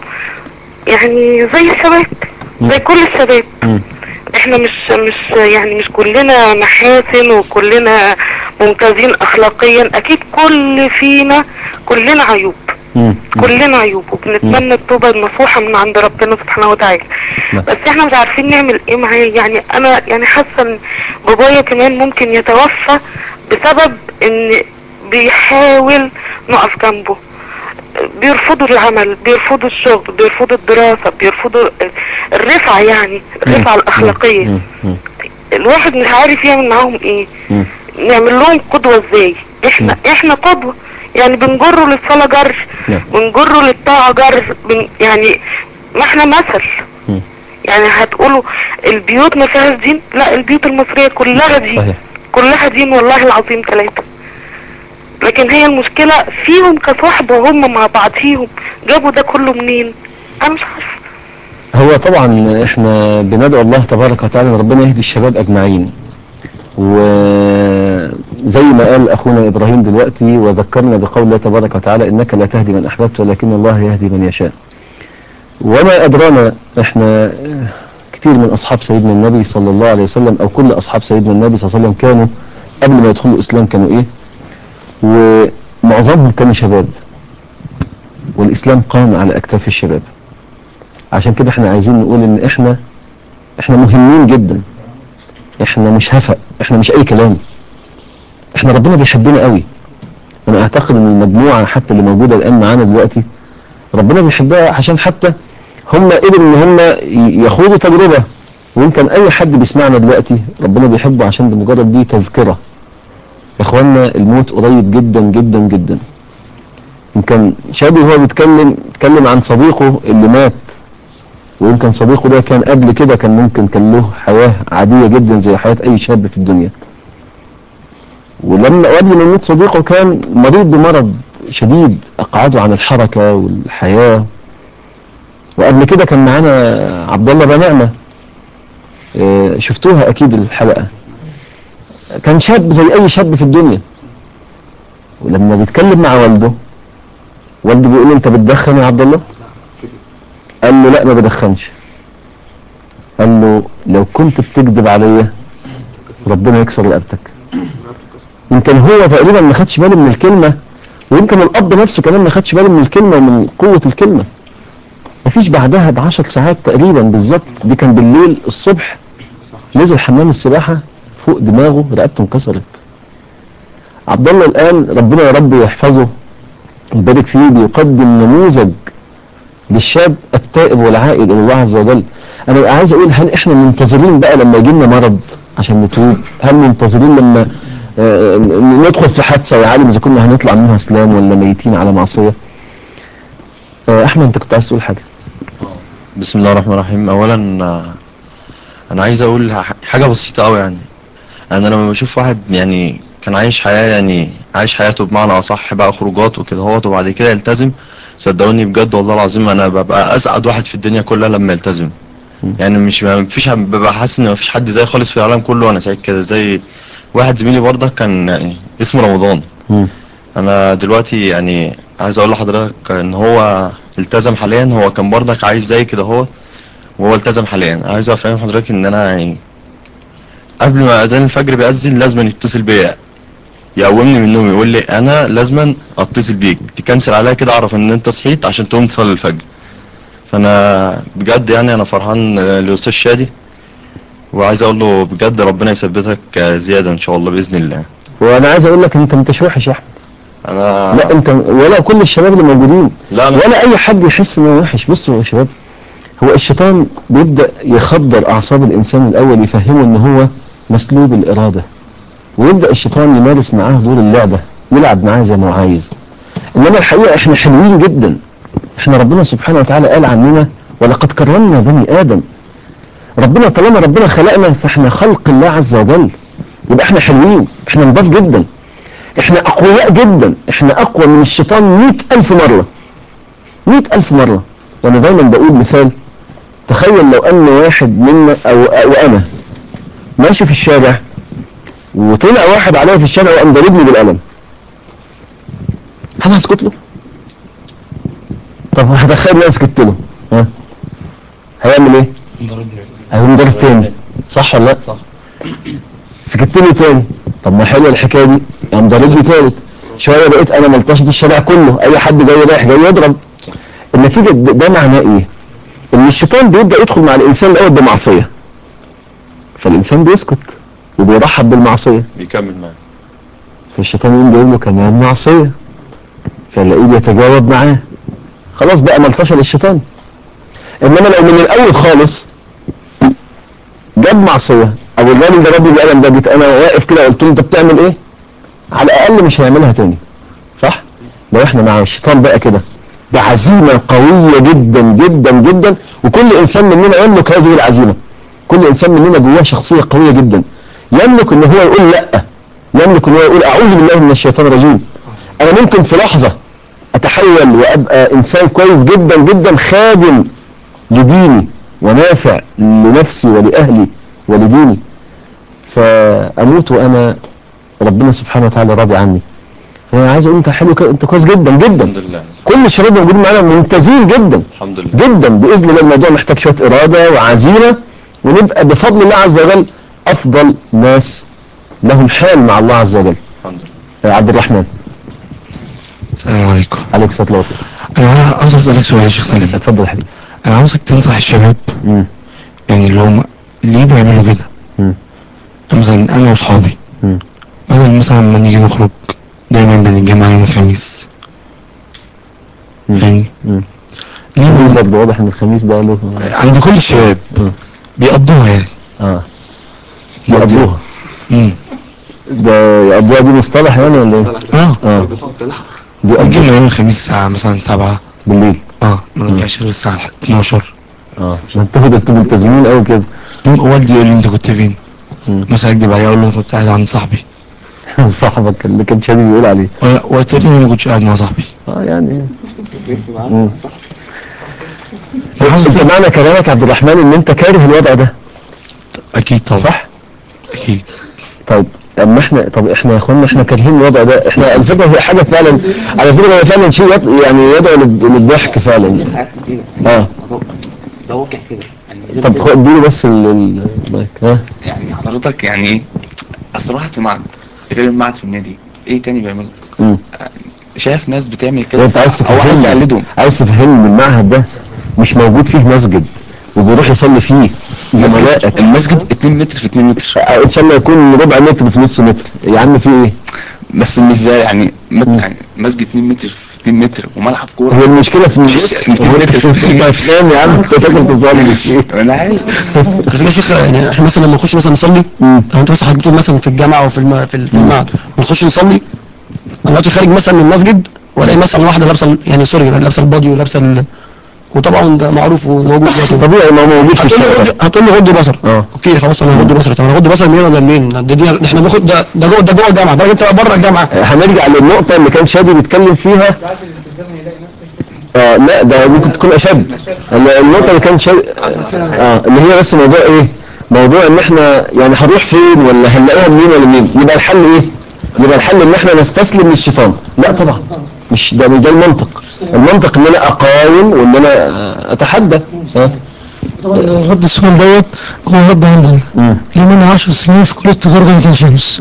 يعني زي الشباب زي كل الشباب مم. احنا مش مش يعني مش كلنا محاسن وكلنا ممتازين اخلاقيا اكيد كل فينا كلنا عيوب مم. كلنا عيوب وبنتمنى التوبة النصوحة من عند ربنا سبحانه وتعالى نعم. بس احنا مش عارفين نعمل ايه معاه يعني انا يعني حاسة ان بابايا كمان ممكن يتوفى بسبب ان بيحاول نقف جنبه بيرفضوا العمل بيرفضوا الشغل بيرفضوا الدراسة بيرفضوا الرفعة يعني الرفعة الأخلاقية مم. مم. الواحد مش عارف يعمل معاهم ايه مم. نعمل لهم قدوة ازاي احنا احنا قدوة يعني بنجره للصلاة جر نعم. بنجره للطاعة جر بن يعني ما احنا مثل مم. يعني هتقولوا البيوت ما فيهاش دين لا البيوت المصرية كلها دين صحيح كلها دين والله العظيم ثلاثة لكن هي المشكلة فيهم كصحبة هم مع بعضيهم جابوا ده كله منين انا مش عارفة هو طبعا احنا بندعو الله تبارك وتعالى ان ربنا يهدي الشباب اجمعين وزي ما قال اخونا ابراهيم دلوقتي وذكرنا بقول الله تبارك وتعالى انك لا تهدي من احببت ولكن الله يهدي من يشاء وما ادرانا احنا كتير من اصحاب سيدنا النبي صلى الله عليه وسلم او كل اصحاب سيدنا النبي صلى الله عليه وسلم كانوا قبل ما يدخلوا الاسلام كانوا ايه ومعظمهم كانوا شباب والاسلام قام على اكتاف الشباب عشان كده احنا عايزين نقول ان احنا احنا مهمين جدا احنا مش هفق احنا مش اي كلام احنا ربنا بيحبنا قوي انا اعتقد ان المجموعة حتى اللي موجودة الان معانا دلوقتي ربنا بيحبها عشان حتى هم قدروا ان هم ي- يخوضوا تجربة ويمكن اي حد بيسمعنا دلوقتي ربنا بيحبه عشان بمجرد دي تذكرة يا اخوانا الموت قريب جدا جدا جدا يمكن شادي وهو بيتكلم اتكلم عن صديقه اللي مات ويمكن صديقه ده كان قبل كده كان ممكن كان له حياة عادية جدا زي حياة أي شاب في الدنيا ولما قبل ما يموت صديقه كان مريض بمرض شديد أقعده عن الحركة والحياة وقبل كده كان معانا عبد الله بنعمة آه، شفتوها أكيد الحلقة كان شاب زي أي شاب في الدنيا ولما بيتكلم مع والده والده بيقول له أنت بتدخن يا عبد الله؟ قال له لا ما بدخنش قال له لو كنت بتكذب عليا ربنا يكسر رقبتك يمكن هو تقريبا ما خدش باله من الكلمة ويمكن الأب نفسه كمان ما خدش باله من الكلمة ومن قوة الكلمة مفيش بعدها بعشر ساعات تقريبا بالظبط دي كان بالليل الصبح نزل حمام السباحة فوق دماغه رقبته انكسرت عبد الله الآن ربنا يا رب يحفظه ويبارك فيه بيقدم نموذج للشاب التائب والعائد الى الله عز وجل انا بقى عايز اقول هل احنا منتظرين بقى لما يجي لنا مرض عشان نتوب هل منتظرين لما آه، ندخل في حادثه يا عالم اذا كنا هنطلع منها اسلام ولا ميتين على معصيه آه، احمد انت كنت عايز تقول حاجه بسم الله الرحمن الرحيم اولا آه، انا عايز اقول ح- حاجه بسيطه قوي يعني انا لما بشوف واحد يعني كان عايش حياه يعني عايش حياته بمعنى اصح بقى خروجات وكده هوت وبعد كده يلتزم صدقوني بجد والله العظيم انا ببقى اسعد واحد في الدنيا كلها لما يلتزم يعني مش ما فيش ببقى حاسس ان مفيش حد زي خالص في العالم كله وانا سعيد كده زي واحد زميلي برضه كان يعني اسمه رمضان مم. انا دلوقتي يعني عايز اقول لحضرتك ان هو التزم حاليا هو كان برضك عايز زي كده هو وهو التزم حاليا عايز افهم حضرتك ان انا يعني قبل ما اذان الفجر بيأذن لازم يتصل بيا يقومني من النوم يقول لي انا لازم اتصل بيك تكنسل عليا كده اعرف ان انت صحيت عشان تقوم تصلي الفجر فانا بجد يعني انا فرحان آه، لاستاذ شادي وعايز اقول له بجد ربنا يثبتك آه، زياده ان شاء الله باذن الله وانا عايز اقول لك انت انت مش وحش يا احمد انا لا انت ولا كل الشباب اللي موجودين لا أنا ولا اي حد يحس انه وحش بصوا يا شباب هو الشيطان بيبدا يخدر اعصاب الانسان الاول يفهمه ان هو مسلوب الاراده ويبدا الشيطان يمارس معاه دور اللعبه يلعب معاه زي ما هو عايز انما الحقيقه احنا حلوين جدا احنا ربنا سبحانه وتعالى قال عننا ولقد كرمنا بني ادم ربنا طالما ربنا خلقنا فاحنا خلق الله عز وجل يبقى احنا حلوين احنا نضاف جدا احنا اقوياء جدا احنا اقوى من الشيطان مئة الف مرة مئة الف مرة وانا دايما بقول مثال تخيل لو ان واحد منا او, أو انا ماشي في الشارع وطلع واحد عليا في الشارع وقام ضاربني بالقلم هل هسكت له؟ طب هتخيل انا سكت له ها هيعمل ايه؟ هيقوم ضارب تاني صح ولا لا؟ صح سكت له تاني طب ما حلوه الحكايه دي قام ضاربني تالت شويه بقيت انا ملطشه الشارع كله اي حد جاي رايح جاي يضرب النتيجه ده ده معناه ايه؟ ان الشيطان بيبدا يدخل مع الانسان الاول بمعصيه فالانسان بيسكت وبيرحب بالمعصيه بيكمل معاه فالشيطان يقوم جايب له كمان معصيه فيلاقيه بيتجاوب معاه خلاص بقى ملطشه للشيطان انما لو من الاول خالص جاب معصيه او الراجل ضربني بالقلم ده جيت انا واقف كده قلت له انت بتعمل ايه؟ على الاقل مش هيعملها تاني صح؟ لو احنا مع الشيطان بقى كده بعزيمه قويه جدا جدا جدا وكل انسان مننا يملك هذه العزيمه كل انسان مننا جواه شخصيه قويه جدا يملك ان هو يقول لا يملك ان هو يقول اعوذ بالله من الشيطان الرجيم انا ممكن في لحظه اتحول وابقى انسان كويس جدا جدا خادم لديني ونافع لنفسي ولاهلي ولديني فاموت وانا ربنا سبحانه وتعالى راضي عني فانا عايز اقول انت حلو كده انت كويس جدا جدا الحمد لله كل الشباب اللي موجودين معانا ممتازين جدا الحمد لله جدا باذن الله الموضوع محتاج شويه اراده وعزيمه ونبقى بفضل الله عز وجل افضل ناس لهم حال مع الله عز وجل الحمد لله آه، عبد الرحمن السلام عليكم عليك الصلاه والسلام انا عاوز اسالك سؤال يا شيخ سليم اتفضل يا حبيبي انا عاوزك تنصح الشباب مم. يعني اللي هم ليه بيعملوا كده مم. مثلا انا واصحابي مم. بدل مثلا ما نيجي نخرج دايما بنتجمع يوم الخميس مم. يعني مم. ليه بقول بي- لك ده واضح ان الخميس ده له عند كل الشباب مم. بيقضوها يعني اه يقضوها امم ده يقضوها دي مصطلح يعني ولا ايه؟ اه اه نتجمع بيقضوها يوم الخميس الساعة مثلا سبعة بالليل اه ما نرجعش غير الساعة 12 اه ما انتوا ده انتوا ملتزمين قوي كده والدي يقول لي انت كنت فين مثلا اكدب عليه اقول له أنا كنت قاعد عند صاحبي صاحبك اللي كان شادي بيقول عليه وقتلني ما كنتش قاعد مع صاحبي اه يعني مم. انت معنى كلامك يا عبد الرحمن ان انت كاره الوضع ده اكيد طبعا صح اكيد طيب اما احنا طب احنا يا اخوانا احنا كارهين الوضع ده احنا على فكره هي حاجه فعلا على فكره هي فعلا شيء يط- يعني يدعو لل- للضحك فعلا اه ده واقع كده يعني طب خد اديني بس ال- ال- المايك ها يعني حضرتك يعني ايه اصل واحد في معهد غير المعهد في النادي ايه تاني بيعمله مم. شايف ناس بتعمل كده انت عايز هو عايز تفهمني يقلدهم عايز تفهمني ان المعهد ده مش موجود فيه مسجد وبيروح يصلي فيه زملائك المسجد 2 متر في 2 متر ان شاء الله يكون ربع متر في نص متر يا عم في ايه بس مش زي يعني مت... يعني مسجد 2 متر في 2 متر وملعب كوره هي المشكله في مفيش 200 متر في 2 انت متر فاهم يا عم انت فاكر تصلي في انا عارف على فكره يا شيخ يعني احنا مثلا لما نخش مثلا نصلي لو انت مثلا حضرتك بتقول مثلا في الجامعه او في الم... في, ال- في المعهد ونخش نصلي انا دلوقتي خارج مثلا من المسجد والاقي مثلا واحده لابسه يعني سوري لابسه البادي ولابسه ال... وطبعا ده معروف وموجود دلوقتي طبيعي ما هو موجود في هتقول لي الشارع غض هتقول لي غض بصر اه اوكي خلاص انا هغض بصري طب انا هغض بصري منين ولا منين ده, دي ده احنا باخد ده ده جوه ده جوه الجامعه بقى انت بره الجامعه هنرجع للنقطة اللي كان شادي بيتكلم فيها اه لا ده ممكن تكون اشد ال- النقطة اللي كان شادي اه اللي هي بس موضوع ايه موضوع ان احنا يعني هنروح فين ولا هنلاقيها منين ولا منين يبقى الحل ايه يبقى الحل ان احنا نستسلم للشيطان لا طبعا مش ده مش ده المنطق المنطق ان انا اقاوم وان انا آه، اتحدى اه طبعا رد السؤال دوت هو رد عندنا لان انا 10 سنين في كليه تجاره جامعه الشمس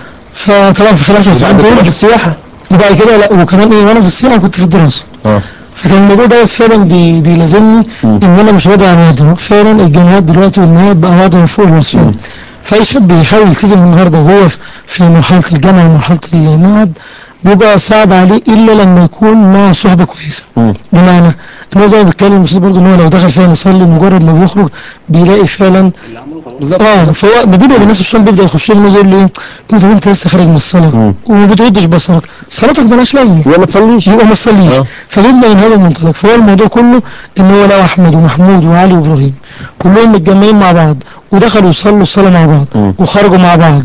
فطبعا في خلال 10 سنين بعد كده دول في السياحة وبعد كده لا وكمان ايه وانا في السياحه كنت في الدراسه اه فكان الموضوع دوت فعلا بي بيلازمني ان انا مش راضي عن وضعه فعلا الجامعات دلوقتي والمواد بقى وضعه فوق الوصف فاي شاب بيحاول يلتزم النهارده وهو في- في مرحله الجامعه ومرحله المعهد بيبقى صعب عليه الا لما يكون مع صحبه كويسه بمعنى ان هو زي ما بيتكلم الاستاذ برضه ان هو لو دخل فعلا يصلي مجرد ما بيخرج بيلاقي فعلا بالظبط اه فهو ما بينه وبين الناس الشيطان بيبدا يخش له يقول له ايه انت انت لسه خارج من الصلاه وما بتردش بصرك صلاتك مالهاش لازمه يبقى ما تصليش يبقى ما تصليش فبيبدا من هذا المنطلق فهو الموضوع كله ان هو لو احمد ومحمود وعلي وابراهيم كلهم متجمعين مع بعض ودخلوا يصلوا الصلاه مع بعض وخرجوا مع بعض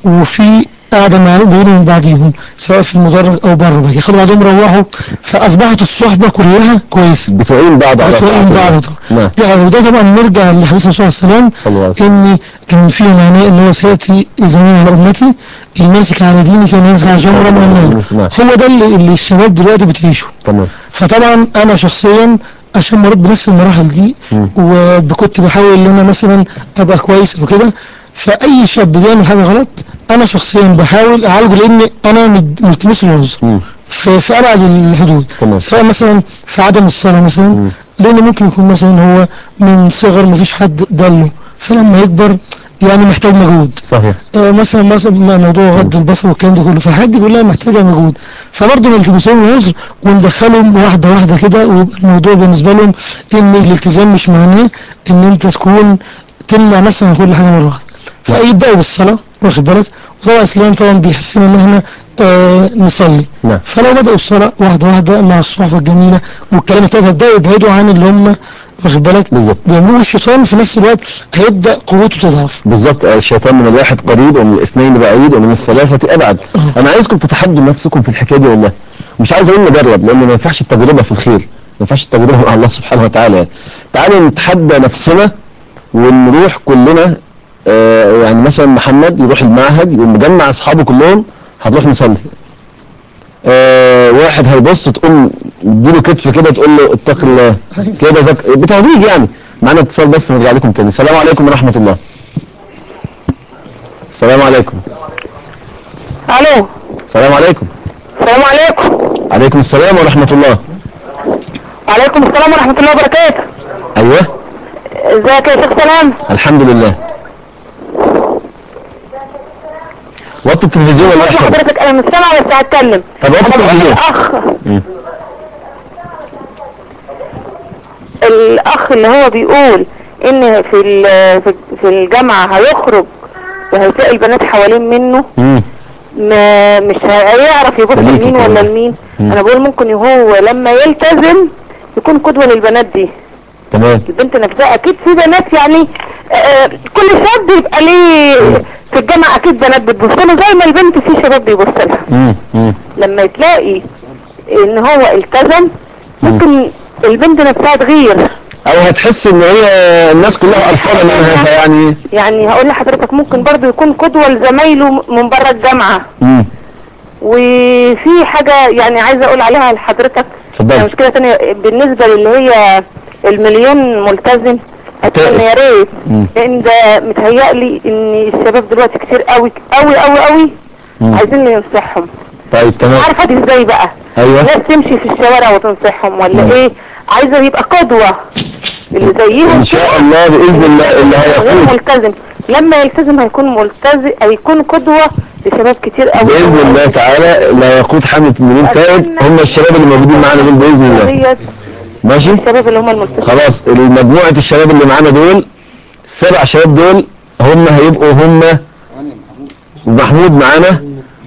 وفي قاعدة مع بينهم وبين بعضيهم سواء في المدرج او بره بقى ياخدوا بعضهم روحوا فاصبحت الصحبه كلها كويسه بتعين بعض على بتعين طاعة بعض الله. نعم ده وده طبعا نرجع لحديث الرسول صلى الله عليه صلى الله عليه وسلم ان كان في معناه ان هو سياتي زمان على امتي الماسك على ديني كان يمسك على جمره من النار نعم هو ده اللي, اللي الشباب دلوقتي بتعيشه تمام فطبعا انا شخصيا عشان مريت بنفس المراحل دي وكنت بحاول ان انا مثلا ابقى كويس وكده فاي شاب بيعمل حاجه غلط انا شخصيا بحاول اعالجه لان انا مد- ملتمس له العذر في في ابعد الحدود سواء مثلا في عدم الصلاه مثلا لان ممكن يكون مثلا هو من صغر مفيش حد دله فلما يكبر يعني محتاج مجهود صحيح آه، مثلا مثلا م- موضوع غض البصر والكلام ده كله فالحاجات دي كلها محتاجه مجهود فبرضه نلتمسهم العذر وندخلهم واحده واحده كده ويبقى الموضوع بالنسبه لهم ان الالتزام مش معناه ان انت تكون تمنع نفسك عن كل حاجه مره واحده فيبداوا بالصلاه واخد بالك وطبعا الاسلام طبعا بيحسنا ان احنا آه نصلي نعم فلو بداوا الصلاه واحده واحده مع الصحبه الجميله والكلام ده بداوا يبعدوا عن اللي هم واخد بالك بالظبط بيعملوه الشيطان في نفس الوقت هيبدا قوته تضعف بالظبط الشيطان من الواحد قريب ومن الاثنين بعيد ومن الثلاثة أبعد أنا عايزكم تتحدوا نفسكم في الحكاية دي والله مش عايز أقول نجرب لأن ما ينفعش التجربة في الخير ما ينفعش التجربة مع الله سبحانه وتعالى يعني. تعالوا نتحدى نفسنا ونروح كلنا آه يعني مثلا محمد يروح المعهد يقوم مجمع أصحابه كلهم هنروح نصلي آه واحد هيبص تقوم اديله كتف كده تقول له اتق الله كده زك... بتهديج يعني معانا اتصال بس نرجع لكم تاني السلام عليكم ورحمة الله السلام عليكم الو السلام عليكم السلام عليكم عليكم السلام ورحمة الله وعليكم السلام ورحمة الله وبركاته أيوة ازيك يا شيخ سلام الحمد لله وطي التلفزيون ولا بص احفظ حضرتك انا مش سامعة بس هتكلم طب وطي انا بقول التلفزيون الاخ مم. الاخ اللي هو بيقول ان في ال- في- في الجامعة هيخرج وهيلاقي البنات حوالين منه مم. ما مش هيعرف يبص خليكي لمين كده. ولا لمين مم. انا بقول ممكن هو لما يلتزم يكون قدوة للبنات دي تمام البنت نفسها اكيد في بنات يعني آه، كل شاب بيبقى ليه في الجامعة اكيد بنات بتبص له زي ما البنت في شباب بيبص لها مم. مم. لما تلاقي ان هو التزم ممكن البنت نفسها تغير او هتحس ان هي الناس كلها قرفانه منها فيعني يعني هقول لحضرتك ممكن برضو يكون قدوة لزمايله من بره الجامعة مم. وفي حاجة يعني عايزة اقول عليها لحضرتك اتفضلي. مشكلة تانية بالنسبة للي هي المليون ملتزم اتمنى يا ريت مم. لان ده متهيألي ان الشباب دلوقتي كتير قوي قوي قوي قوي مم. عايزين ننصحهم طيب تمام عارفة دي ازاي بقى ايوه ناس تمشي في الشوارع وتنصحهم ولا مم. ايه عايزة يبقى قدوة اللي زيهم ان شاء الله باذن الله اللي غير هيقود ملتزم لما يلتزم هيكون ملتزم هيكون قدوة لشباب كتير قوي باذن الله تعالى لا يقود حمله المليون تائب هم الشباب اللي موجودين معانا دول باذن الله ماشي الشباب اللي هم الملتزمين خلاص مجموعه الشباب اللي معانا دول السبع شباب دول هم هيبقوا هم ومحمود معانا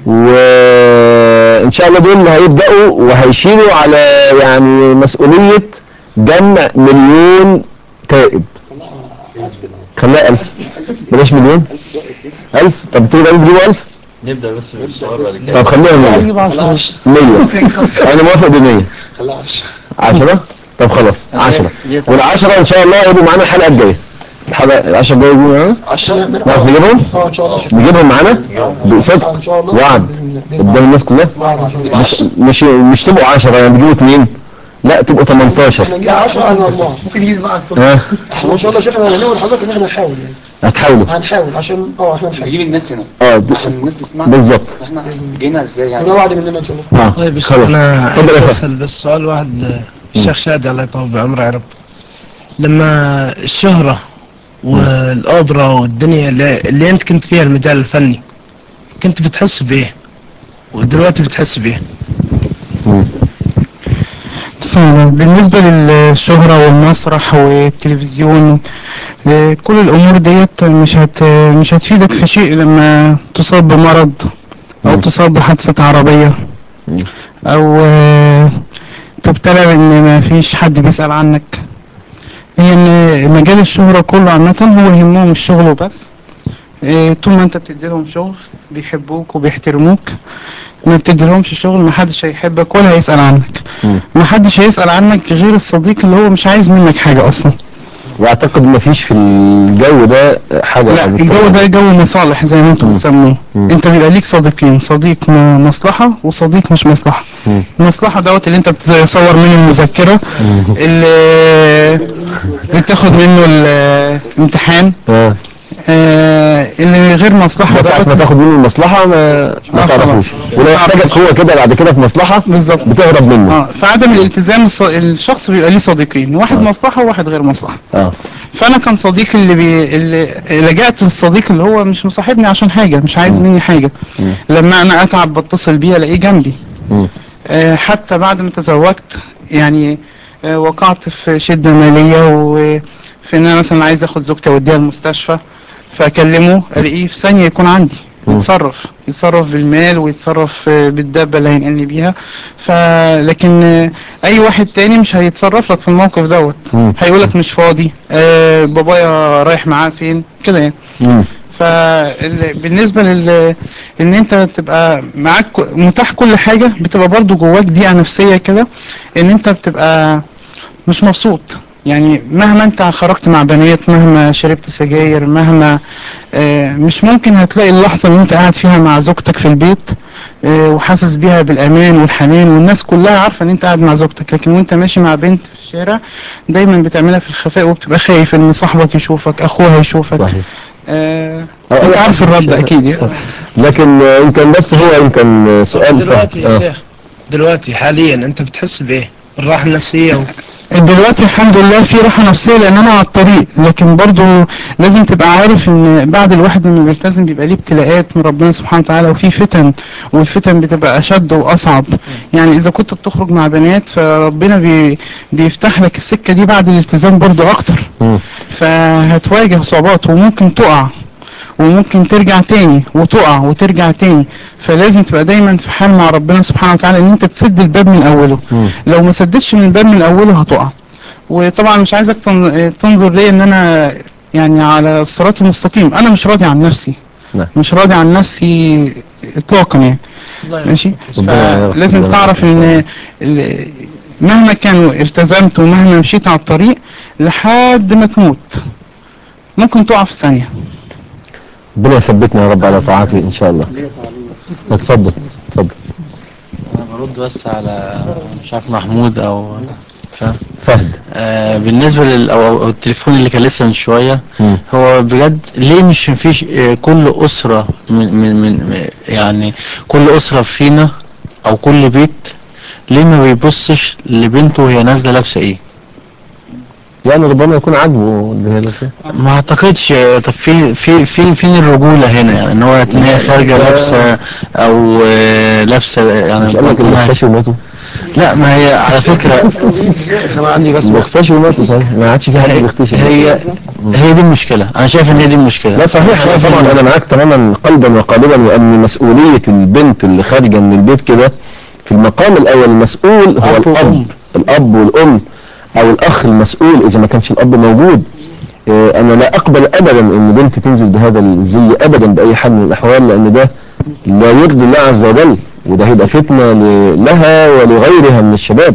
وان شاء الله دول اللي هيبداوا وهيشيلوا على يعني مسؤوليه جمع مليون تائب خليها ألف بلاش مليون ألف طب تيجي بقى نجيبوا ألف نبدأ بس بالصغار بعد كده طب خليها مية هجيب 10 مية أنا موافق بمية عشرة طب خلاص عشرة والعشرة إن شاء الله يبقوا معانا الحلقة الجاية الحلقة العشرة الجاية يبقوا معانا نعرف نجيبهم اه ان شاء الله نجيبهم معانا بصدق وعد قدام الناس كلها مش مش مش تبقوا 10 يعني تجيبوا اثنين لا تبقوا 18 احنا نجيب 10 انا اربعه ممكن يجي معاك ها احنا ان شاء الله شيخنا هنحاول حضرتك ان احنا نحاول يعني هتحاولوا هنحاول عشان اه احنا نحاول نجيب الناس هنا اه د- عشان الناس تسمعنا بالظبط احنا جينا ازاي يعني ده وعد مننا ان شاء الله اه طيب خلاص انا اتفضل يا عايز فندم اسال بس سؤال واحد آه، الشيخ شادي الله يطول بعمره يا رب لما الشهرة والأوبرا والدنيا اللي, اللي أنت كنت فيها المجال الفني كنت بتحس بإيه؟ ودلوقتي بتحس بإيه؟ بسم الله بالنسبة للشهرة والمسرح والتلفزيون آه، كل الأمور ديت مش هت مش هتفيدك في شيء لما تصاب بمرض أو تصاب بحادثة عربية أو آه، تبتلى بإن ما فيش حد بيسأل عنك هي إن مجال الشهرة كله عامة هو يهمهم الشغل وبس آه، طول ما أنت بتديلهم شغل بيحبوك وبيحترموك ما بتديلهمش شغل محدش هيحبك ولا هيسأل عنك محدش هيسأل عنك غير الصديق اللي هو مش عايز منك حاجة أصلا واعتقد ما فيش في الجو ده حاجة لا الجو ده جو مصالح زي ما انتم بتسموه انت بيبقى ليك صديقين صديق م- مصلحة وصديق مش مصلحة مم. المصلحة دوت اللي انت بتصور منه المذكرة اللي بتاخد منه الامتحان اه آه اللي غير مصلحة بس ساعة ما دوت تاخد منه المصلحة ما ما آه، تعرفوش خلاص. ولو احتاجك هو كده بعد كده في مصلحة بالظبط بتهرب منه اه فعدم الالتزام الص- الشخص بيبقى ليه صديقين واحد مصلحة وواحد غير مصلحة اه فانا كان صديقي اللي بي... اللي لجأت للصديق اللي هو مش مصاحبني عشان حاجة مش عايز مني حاجة مم. لما انا اتعب بتصل بيه الاقيه جنبي مم. آه، حتى بعد ما تزوجت يعني آه، وقعت في شدة مالية وفي ان انا مثلا عايز اخد زوجتي اوديها المستشفى فاكلمه الاقيه في ثانية يكون عندي يتصرف يتصرف بالمال ويتصرف آه، بالدابة اللي هينقلني بيها فلكن آه، اي واحد تاني مش هيتصرف لك في الموقف دوت مم. هيقولك مش فاضي آه بابايا رايح معاه فين كده يعني مم. فبالنسبة لل ان انت تبقى معاك ك- متاح كل حاجة بتبقى برضو جواك ضيقة نفسية كده ان انت بتبقى مش مبسوط يعني مهما انت خرجت مع بنات مهما شربت سجاير مهما آه، مش ممكن هتلاقي اللحظة اللي انت قاعد فيها مع زوجتك في البيت آه، وحاسس بيها بالامان والحنان والناس كلها عارفة ان انت قاعد مع زوجتك لكن وانت ماشي مع بنت في الشارع دايما بتعملها في الخفاء وبتبقى خايف ان صاحبك يشوفك اخوها يشوفك صحيح آه، آه، انت آه، عارف الرد اكيد يعني لكن آه، يمكن بس هو يمكن آه، سؤال دلوقتي يا آه. شيخ دلوقتي حاليا أنت بتحس بإيه؟ الراحة النفسية و... دلوقتي الحمد لله في راحة نفسية لان انا على الطريق لكن برضو لازم تبقى عارف ان بعد الواحد لما بيلتزم بيبقى ليه ابتلاءات من ربنا سبحانه وتعالى وفي فتن والفتن بتبقى اشد واصعب يعني اذا كنت بتخرج مع بنات فربنا بي بيفتح لك السكة دي بعد الالتزام برضو اكتر مم. فهتواجه صعوبات وممكن تقع وممكن ترجع تاني وتقع وترجع تاني فلازم تبقى دايما في حال مع ربنا سبحانه وتعالى ان انت تسد الباب من اوله مم. لو ما سدتش من الباب من اوله هتقع وطبعا مش عايزك تن- تنظر لي ان انا يعني على الصراط المستقيم انا مش راضي عن نفسي نعم. مش راضي عن نفسي اطلاقا يعني ماشي ربنا فلازم يرحمه. تعرف ان ال- مهما كان التزمت ومهما مشيت على الطريق لحد ما تموت ممكن تقع في ثانية ربنا يثبتنا يا رب على طاعته ان شاء الله اتفضل اتفضل انا برد بس على مش عارف محمود او فاهم فهد آه بالنسبه لل أو, أو التليفون اللي كان لسه من شويه مم. هو بجد ليه مش مفيش آه، كل اسره من من من يعني كل اسره فينا او كل بيت ليه ما بيبصش لبنته وهي نازله لابسه ايه يعني ربما يكون عاجبه اللي هي لابسة. ما اعتقدش آه، طب في في في فين الرجوله هنا يعني ان هو ان هي خارجه لابسه او آه، لابسه يعني مش قال لك اللي اختشوا وماتوا لا ما هي على فكره انا عندي بس اللي اختشوا وماتوا صحيح ما عادش في حد بيختشي هي هي دي المشكله انا شايف ان هي دي المشكله لا صحيح شايف طبعا إن- انا معاك تماما قلبا وقالبا وان مسؤوليه البنت اللي خارجه من البيت كده في المقام الاول المسؤول هو أب الاب وأم. الاب والام او الاخ المسؤول اذا ما كانش الاب موجود إيه، انا لا اقبل ابدا ان بنت تنزل بهذا الزي ابدا باي حال من الاحوال لان ده لا يرضي الله عز وجل وده هيبقى فتنه ل- لها ولغيرها من الشباب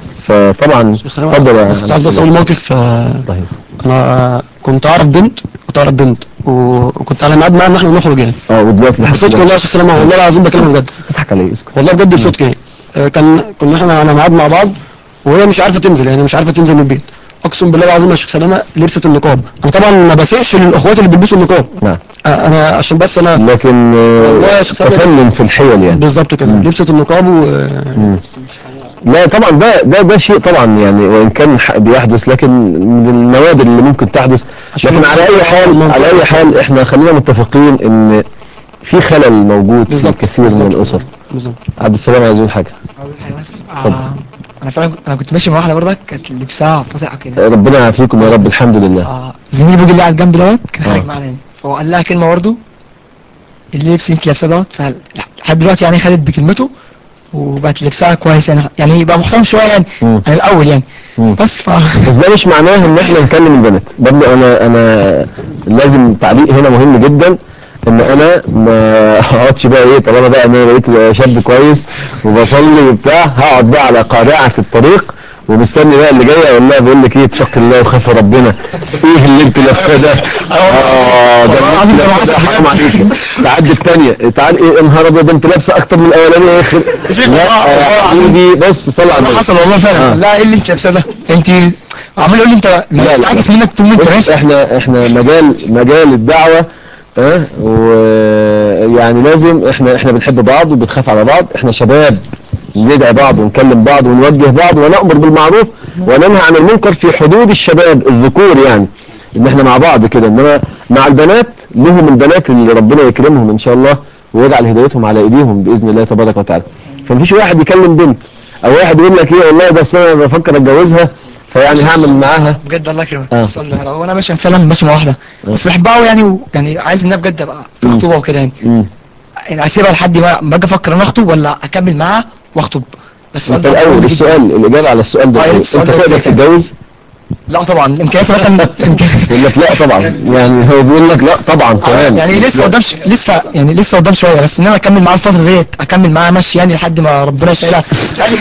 فطبعا اتفضل يا بس كنت عايز بس اقول موقف آه، طيب انا كنت اعرف بنت كنت اعرف بنت و- وكنت على ميعاد معاها ان احنا نخرج يعني اه ودلوقتي لحد بصدق والله يا شيخ سلامه والله العظيم بكلمك بجد تضحك عليه اسكت والله بجد بصدق يعني آه، كان كنا احنا على ميعاد مع بعض وهي مش عارفه تنزل يعني مش عارفه تنزل من البيت اقسم بالله العظيم يا شيخ سلامه لبست النقاب انا طبعا ما بسيئش للاخوات اللي بيلبسوا النقاب نعم آه، انا عشان بس انا لكن آه، والله يا شيخ سلامه تفنن في الحيل يعني بالظبط كده لبست النقاب و مم. لا طبعا ده ده ده شيء طبعا يعني وان كان ح- بيحدث لكن من النوادر اللي ممكن تحدث عشان لكن على اي حال المنطقة. على اي حال احنا خلينا متفقين ان في خلل موجود في بالظبط. الكثير من الاسر بالظبط عبد السلام عايز يقول حاجه بس اتفضل. آه انا فعلا انا كنت ماشي مع واحده برضك كانت لبسها فظيعه كده ربنا يعافيكم يا رب الحمد لله اه زميلي بيجي اللي قاعد جنبي دوت كان آه. خارج معانا يعني فهو قال لها كلمه برضه اللبس انت لابساه دوت فلحد دلوقتي يعني خدت بكلمته وبقت لبسها كويس يعني يعني بقى محترم شويه يعني مم. عن الاول يعني مم. بس ف بس ده مش معناه ان احنا نكلم البنات برضه انا انا لازم تعليق هنا مهم جدا ان انا ما اقعدش بقى ايه طالما بقى انا بقيت شاب كويس وبصلي وبتاع هقعد بقى على قارعه الطريق ومستني بقى اللي جاي اقول لها بقول لك ايه اتق الله وخاف ربنا ايه اللي انت لابساه ده؟ اه ده اللي انت لابساه ده حرام عليك تعدي الثانيه تعال ايه انهار ابيض انت لابسه اكتر من الاولانيه يا اخي لا يا حبيبي بص صل على النبي حصل والله فعلا آه. لا ايه اللي انت لابساه ده انت عمال يقول لي انت لا، ما لا. تستعجز منك طول ما انت بص ماشي احنا احنا مجال مجال الدعوه ها ويعني لازم احنا احنا بنحب بعض وبنخاف على بعض احنا شباب ندعي بعض ونكلم بعض ونوجه بعض ونأمر بالمعروف وننهى عن المنكر في حدود الشباب الذكور يعني ان احنا مع بعض كده انما مع البنات لهم البنات اللي ربنا يكرمهم ان شاء الله ويجعل هدايتهم على ايديهم باذن الله تبارك وتعالى فمفيش واحد يكلم بنت او واحد يقول لك ايه والله ده أصل انا بفكر اتجوزها فيعني هعمل معاها بجد الله يكرمك آه. صلي على هو انا ماشي فعلا ماشي مع واحده بس بحبها قوي يعني ويعني عايز انها بجد ابقى في مم. خطوبه وكده يعني مم. يعني اسيبها لحد ما ما اجي افكر ان أنا اخطب ولا اكمل معاها واخطب بس انت ده الاول ضروري جداً. السؤال الاجابه على السؤال ده آه، يا إيه؟ ريت انت السؤال ده تقدر بالذات يعني. تتجوز لا طبعا امكانياتي مثلا إمكان- يقول لك لا طبعا يعني هو بيقول لك لا طبعا كمان يعني لسه قدام ش... لسه يعني لسه قدام شويه بس ان انا اكمل معاه الفتره ديت اكمل معاه ماشي يعني لحد ما ربنا يسهلها يعني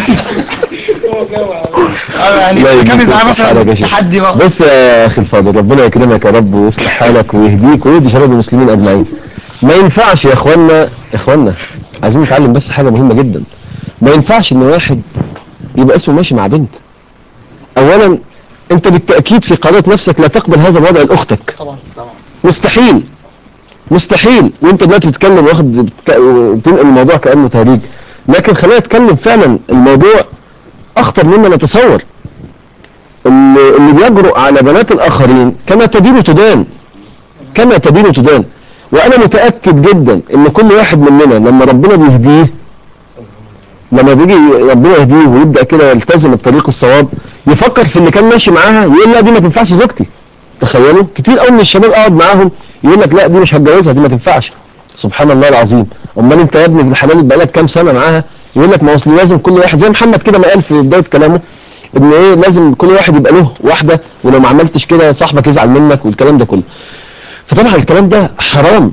آه، يعني لا اكمل يديك معاه ويفتح عليك مثلا يا شيخ. لحد ما بص يا اخي الفاضل ربنا يكرمك يا رب ويصلح حالك ويهديك ويهدي شباب المسلمين اجمعين ما ينفعش يا اخوانا يا اخوانا عايزين نتعلم بس حاجه مهمه جدا ما ينفعش ان واحد يبقى اسمه ماشي مع بنت اولا انت بالتاكيد في قرارة نفسك لا تقبل هذا الوضع لاختك طبعا طبعا مستحيل مستحيل وانت دلوقتي بتتكلم واخد بتك... تنقل الموضوع كانه تهريج لكن خلينا نتكلم فعلا الموضوع اخطر مما نتصور اللي, اللي بيجرؤ على بنات الاخرين كما تدين تدان كما تدين تدان وانا متاكد جدا ان كل واحد مننا لما ربنا بيهديه لما بيجي ربنا يهديه ويبدا كده يلتزم الطريق الصواب يفكر في اللي كان ماشي معاها يقول لا دي ما تنفعش زوجتي تخيلوا كتير قوي من الشباب اقعد معاهم يقول لك لا دي مش هتجوزها دي ما تنفعش سبحان الله العظيم امال انت يا ابني ابن الحلال بقالك كام سنه معاها يقول لك ما اصل لازم كل واحد زي محمد كده ما قال في بدايه كلامه ان ايه لازم كل واحد يبقى له واحده ولو ما عملتش كده صاحبك يزعل منك والكلام ده كله فطبعا الكلام ده حرام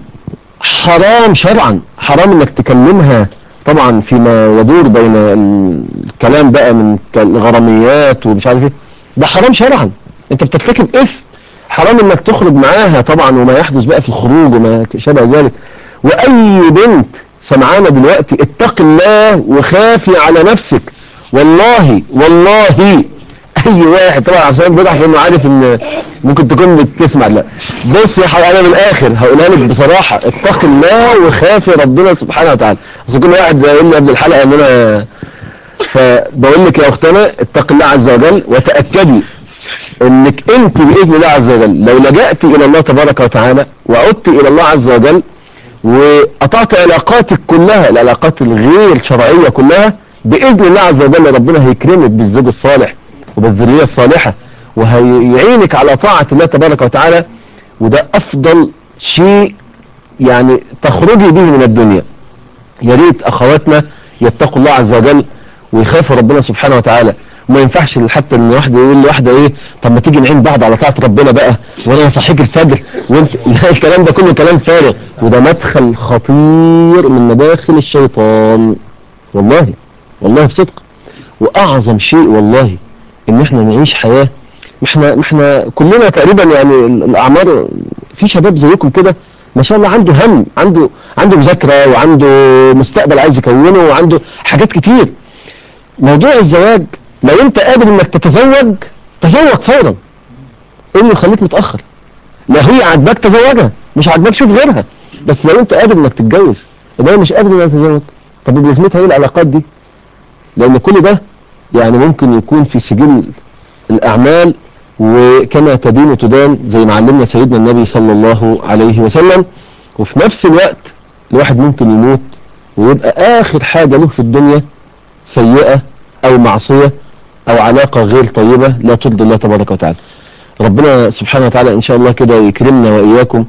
حرام شرعا حرام انك تكلمها طبعا فيما يدور بين الكلام بقى من ك- الغراميات ومش عارف ايه ده حرام شرعا انت بترتكب اثم حرام انك تخرج معاها طبعا وما يحدث بقى في الخروج وما شابه ذلك واي بنت سمعانا دلوقتي اتق الله وخافي على نفسك والله والله اي واحد طبعا عبد السلام بيضحك لانه عارف ان ممكن تكون بتسمع لا بص يا حبيبي انا من الاخر هقولها لك بصراحه اتق الله وخافي ربنا سبحانه وتعالى اصل كل واحد يقول لي قبل الحلقه ان انا فبقول لك يا اختنا اتق الله عز وجل وتاكدي انك انت باذن الله عز وجل لو لجأت الى الله تبارك وتعالى وعدت الى الله عز وجل وقطعت علاقاتك كلها العلاقات الغير شرعيه كلها باذن الله عز وجل ربنا هيكرمك بالزوج الصالح وبالذريه الصالحه وهيعينك على طاعه الله تبارك وتعالى وده افضل شيء يعني تخرجي به من الدنيا يا ريت اخواتنا يتقوا الله عز وجل ويخافوا ربنا سبحانه وتعالى وما ينفعش حتى ان واحده يقول لواحده ايه طب ما تيجي نعين بعض على طاعه ربنا بقى وانا اصحيك الفجر وانت لا الكلام ده كله كلام فارغ وده مدخل خطير من مداخل الشيطان والله والله بصدق واعظم شيء والله ان احنا نعيش حياه ما احنا ما احنا كلنا تقريبا يعني ال- الاعمار في شباب زيكم كده ما شاء الله عنده هم عنده عنده مذاكره وعنده مستقبل عايز يكونه وعنده حاجات كتير موضوع الزواج لو انت قادر انك تتزوج تزوج فورا ايه اللي يخليك متاخر لا هي عاجباك تزوجها مش عاجباك شوف غيرها بس لو انت قادر انك تتجوز انما مش قادر انك تتزوج طب لازمتها ايه العلاقات دي لان كل ده يعني ممكن يكون في سجل الاعمال وكما تدين تدان زي ما علمنا سيدنا النبي صلى الله عليه وسلم وفي نفس الوقت الواحد ممكن يموت ويبقى اخر حاجة له في الدنيا سيئة او معصية او علاقة غير طيبة لا ترضي الله تبارك وتعالى ربنا سبحانه وتعالى ان شاء الله كده يكرمنا واياكم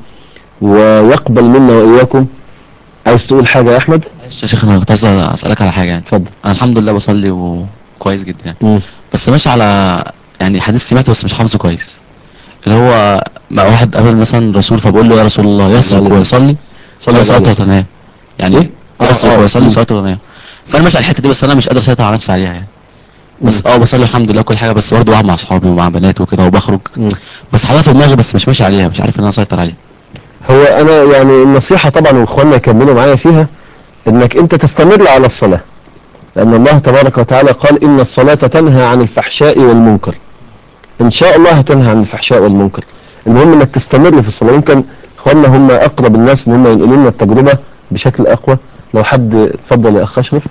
ويقبل منا واياكم عايز تقول حاجة يا احمد معلش يا شيخ انا كنت عايز اسالك على حاجه يعني اتفضل انا الحمد لله بصلي وكويس جدا يعني مم. بس ماشي على يعني حديث سمعته بس مش حافظه كويس اللي هو مع واحد قابل مثلا رسول فبقول له يا رسول الله يسرق ويصلي صلى صلاه الله عليه وتنام يعني إيه؟ آه، يسرق آه. ويصلي مم. صلاه وتنام فانا ماشي على الحته دي بس انا مش قادر اسيطر على نفسي عليها يعني بس اه بصلي الحمد لله كل حاجه بس برضه بقعد مع اصحابي ومع بنات وكده وبخرج بس حاجه في دماغي بس مش ماشي عليها مش عارف ان انا اسيطر عليها هو انا يعني النصيحة طبعا واخواننا يكملوا معايا فيها انك انت تستمر على الصلاة لان الله تبارك وتعالى قال ان الصلاة تنهى عن الفحشاء والمنكر ان شاء الله هتنهى عن الفحشاء والمنكر المهم انك تستمر في الصلاة يمكن اخواننا هم اقرب الناس ان هم ينقلوا لنا التجربة بشكل اقوى لو حد اتفضل يا اخ اشرف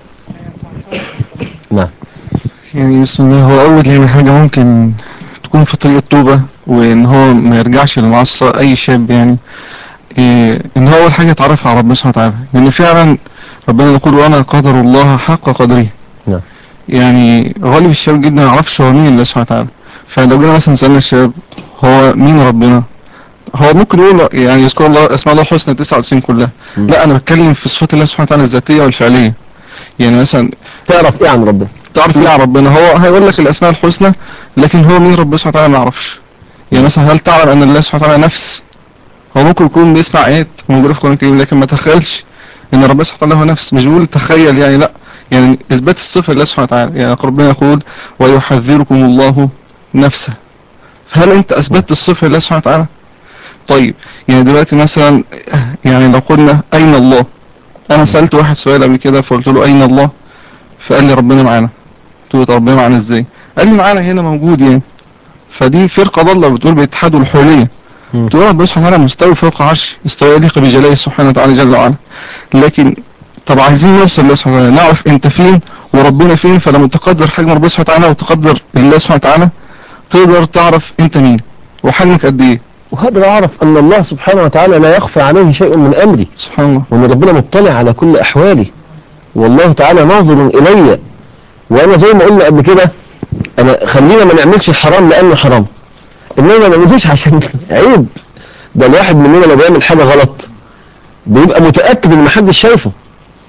نعم يعني بسم الله هو أول يعني حاجة ممكن تكون في طريق التوبة وإن هو ما يرجعش للمعصية أي شاب يعني إيه إن هو أول حاجة يتعرف على ربنا سبحانه وتعالى لأن فعلا ربنا يقول وأنا قدر الله حق قدره نعم يعني غالب الشباب جدا ما يعرفش هو مين الله سبحانه وتعالى فلو جينا مثلا سألنا الشباب هو مين ربنا هو ممكن يقول يعني يذكر الله اسماء الله الحسنى 99 كلها لا انا بتكلم في صفات الله سبحانه وتعالى الذاتيه والفعليه يعني مثلا تعرف ايه عن ربنا تعرف ايه عن ربنا هو هيقول لك الاسماء الحسنى لكن هو مين ربنا سبحانه وتعالى ما يعرفش يعني مثلا هل تعلم ان الله سبحانه وتعالى نفس هو ممكن يكون بيسمع ايات موجوده في القران الكريم لكن ما تخيلش ان ربنا سبحانه وتعالى هو نفس مش بيقول تخيل يعني لا يعني اثبات الصفه لله سبحانه وتعالى يعني ربنا يقول ويحذركم الله نفسه فهل انت اثبتت الصفه لله سبحانه وتعالى طيب يعني دلوقتي مثلا يعني لو قلنا اين الله انا سالت واحد سؤال قبل كده فقلت له اين الله فقال لي ربنا معانا قلت له طب ربنا معانا ازاي قال لي معانا هنا موجود يعني فدي فرقه ضاله بتقول باتحاد والحريه تقول ربنا سبحانه وتعالى مستوي فوق عرش استوى يليق بجلاله سبحانه وتعالى جل وعلا لكن طب عايزين نوصل لله سبحانه وتعالى نعرف انت فين وربنا فين فلما تقدر حجم ربنا سبحانه وتعالى وتقدر الله سبحانه وتعالى تقدر تعرف انت مين وحجمك قد ايه وهقدر اعرف ان الله سبحانه وتعالى لا يخفى عليه شيء من امري سبحان الله وان ربنا مطلع على كل احوالي والله تعالى ناظر الي وانا زي ما قلنا قبل كده انا خلينا ما نعملش الحرام لانه حرام انما ما نعملوش عشان عيب ده الواحد مننا لو بيعمل حاجه غلط بيبقى متاكد ان محدش شايفه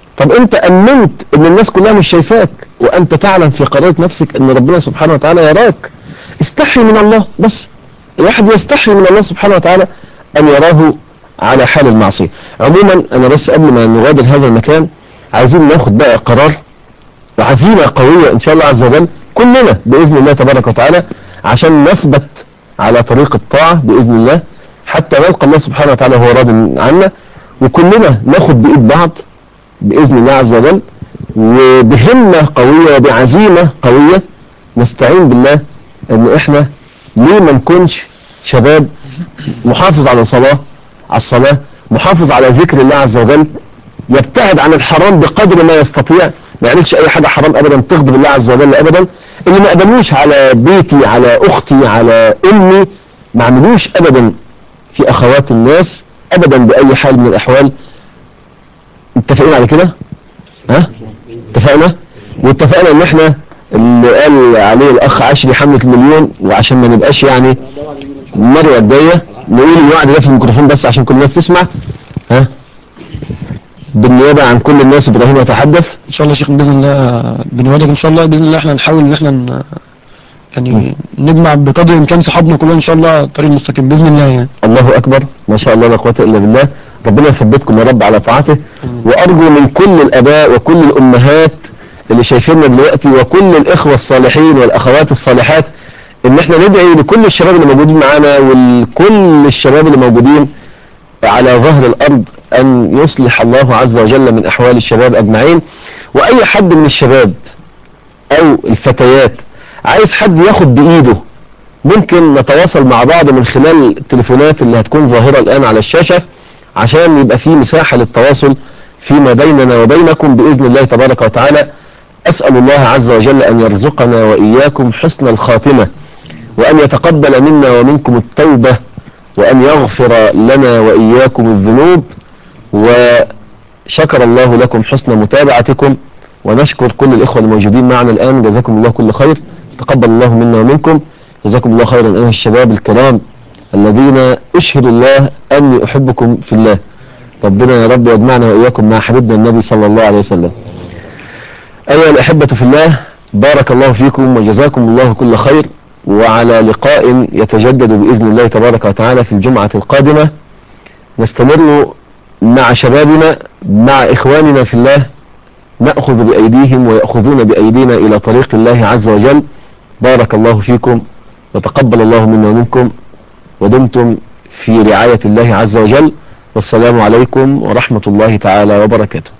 طب انت امنت ان الناس كلها مش شايفاك وانت تعلم في قرارة نفسك ان ربنا سبحانه وتعالى يراك استحي من الله بس الواحد يستحي من الله سبحانه وتعالى ان يراه على حال المعصية عموما انا بس قبل ما نغادر هذا المكان عايزين ناخد بقى قرار وعزيمة قوية ان شاء الله عز وجل كلنا باذن الله تبارك وتعالى عشان نثبت على طريق الطاعة باذن الله حتى نلقى الله سبحانه وتعالى وهو راض عنا وكلنا ناخد بايد بعض باذن الله عز وجل وبهمة قوية وبعزيمة قوية نستعين بالله ان احنا ليه ما نكونش شباب محافظ على صلاة على الصلاة محافظ على ذكر الله عز وجل يبتعد عن الحرام بقدر ما يستطيع ما يعملش اي حاجة حرام ابدا تغضب الله عز وجل ابدا اللي ما قدموش على بيتي على اختي على امي ما عملوش ابدا في اخوات الناس ابدا باي حال من الاحوال متفقين على كده ها اتفقنا واتفقنا ان احنا اللي قال عليه الاخ عشري حملة المليون وعشان ما نبقاش يعني المرة الجاية نقول الوعد ده في الميكروفون بس عشان كل الناس تسمع ها بالنيابة عن كل الناس ابراهيم يتحدث ان شاء الله يا شيخ باذن الله بنوعدك ان شاء الله باذن الله احنا نحاول ان احنا ن- يعني نجمع بقدر الامكان صحابنا كلنا ان شاء الله طريق مستقيم باذن الله يعني الله اكبر ما شاء الله لا قوه الا بالله ربنا يثبتكم يا رب على طاعته وارجو من كل الاباء وكل الامهات اللي شايفيننا دلوقتي وكل الاخوه الصالحين والاخوات الصالحات ان احنا ندعي لكل الشباب اللي موجودين معانا ولكل الشباب اللي موجودين على ظهر الارض ان يصلح الله عز وجل من احوال الشباب اجمعين واي حد من الشباب او الفتيات عايز حد ياخد بايده ممكن نتواصل مع بعض من خلال التليفونات اللي هتكون ظاهرة الآن على الشاشة عشان يبقى في مساحة للتواصل فيما بيننا وبينكم بإذن الله تبارك وتعالى أسأل الله عز وجل أن يرزقنا وإياكم حسن الخاتمة وأن يتقبل منا ومنكم التوبة وأن يغفر لنا وإياكم الذنوب وشكر الله لكم حسن متابعتكم ونشكر كل الإخوة الموجودين معنا الآن جزاكم الله كل خير تقبل الله منا ومنكم جزاكم الله خيرا أيها الشباب الكرام الذين أشهد الله أني أحبكم في الله ربنا يا رب يجمعنا وإياكم مع حبيبنا النبي صلى الله عليه وسلم أيها الأحبة في الله بارك الله فيكم وجزاكم الله كل خير وعلى لقاء يتجدد بإذن الله تبارك وتعالى في الجمعة القادمة نستمر مع شبابنا مع إخواننا في الله نأخذ بأيديهم ويأخذون بأيدينا إلى طريق الله عز وجل بارك الله فيكم وتقبل الله منا ومنكم ودمتم في رعاية الله عز وجل والسلام عليكم ورحمة الله تعالى وبركاته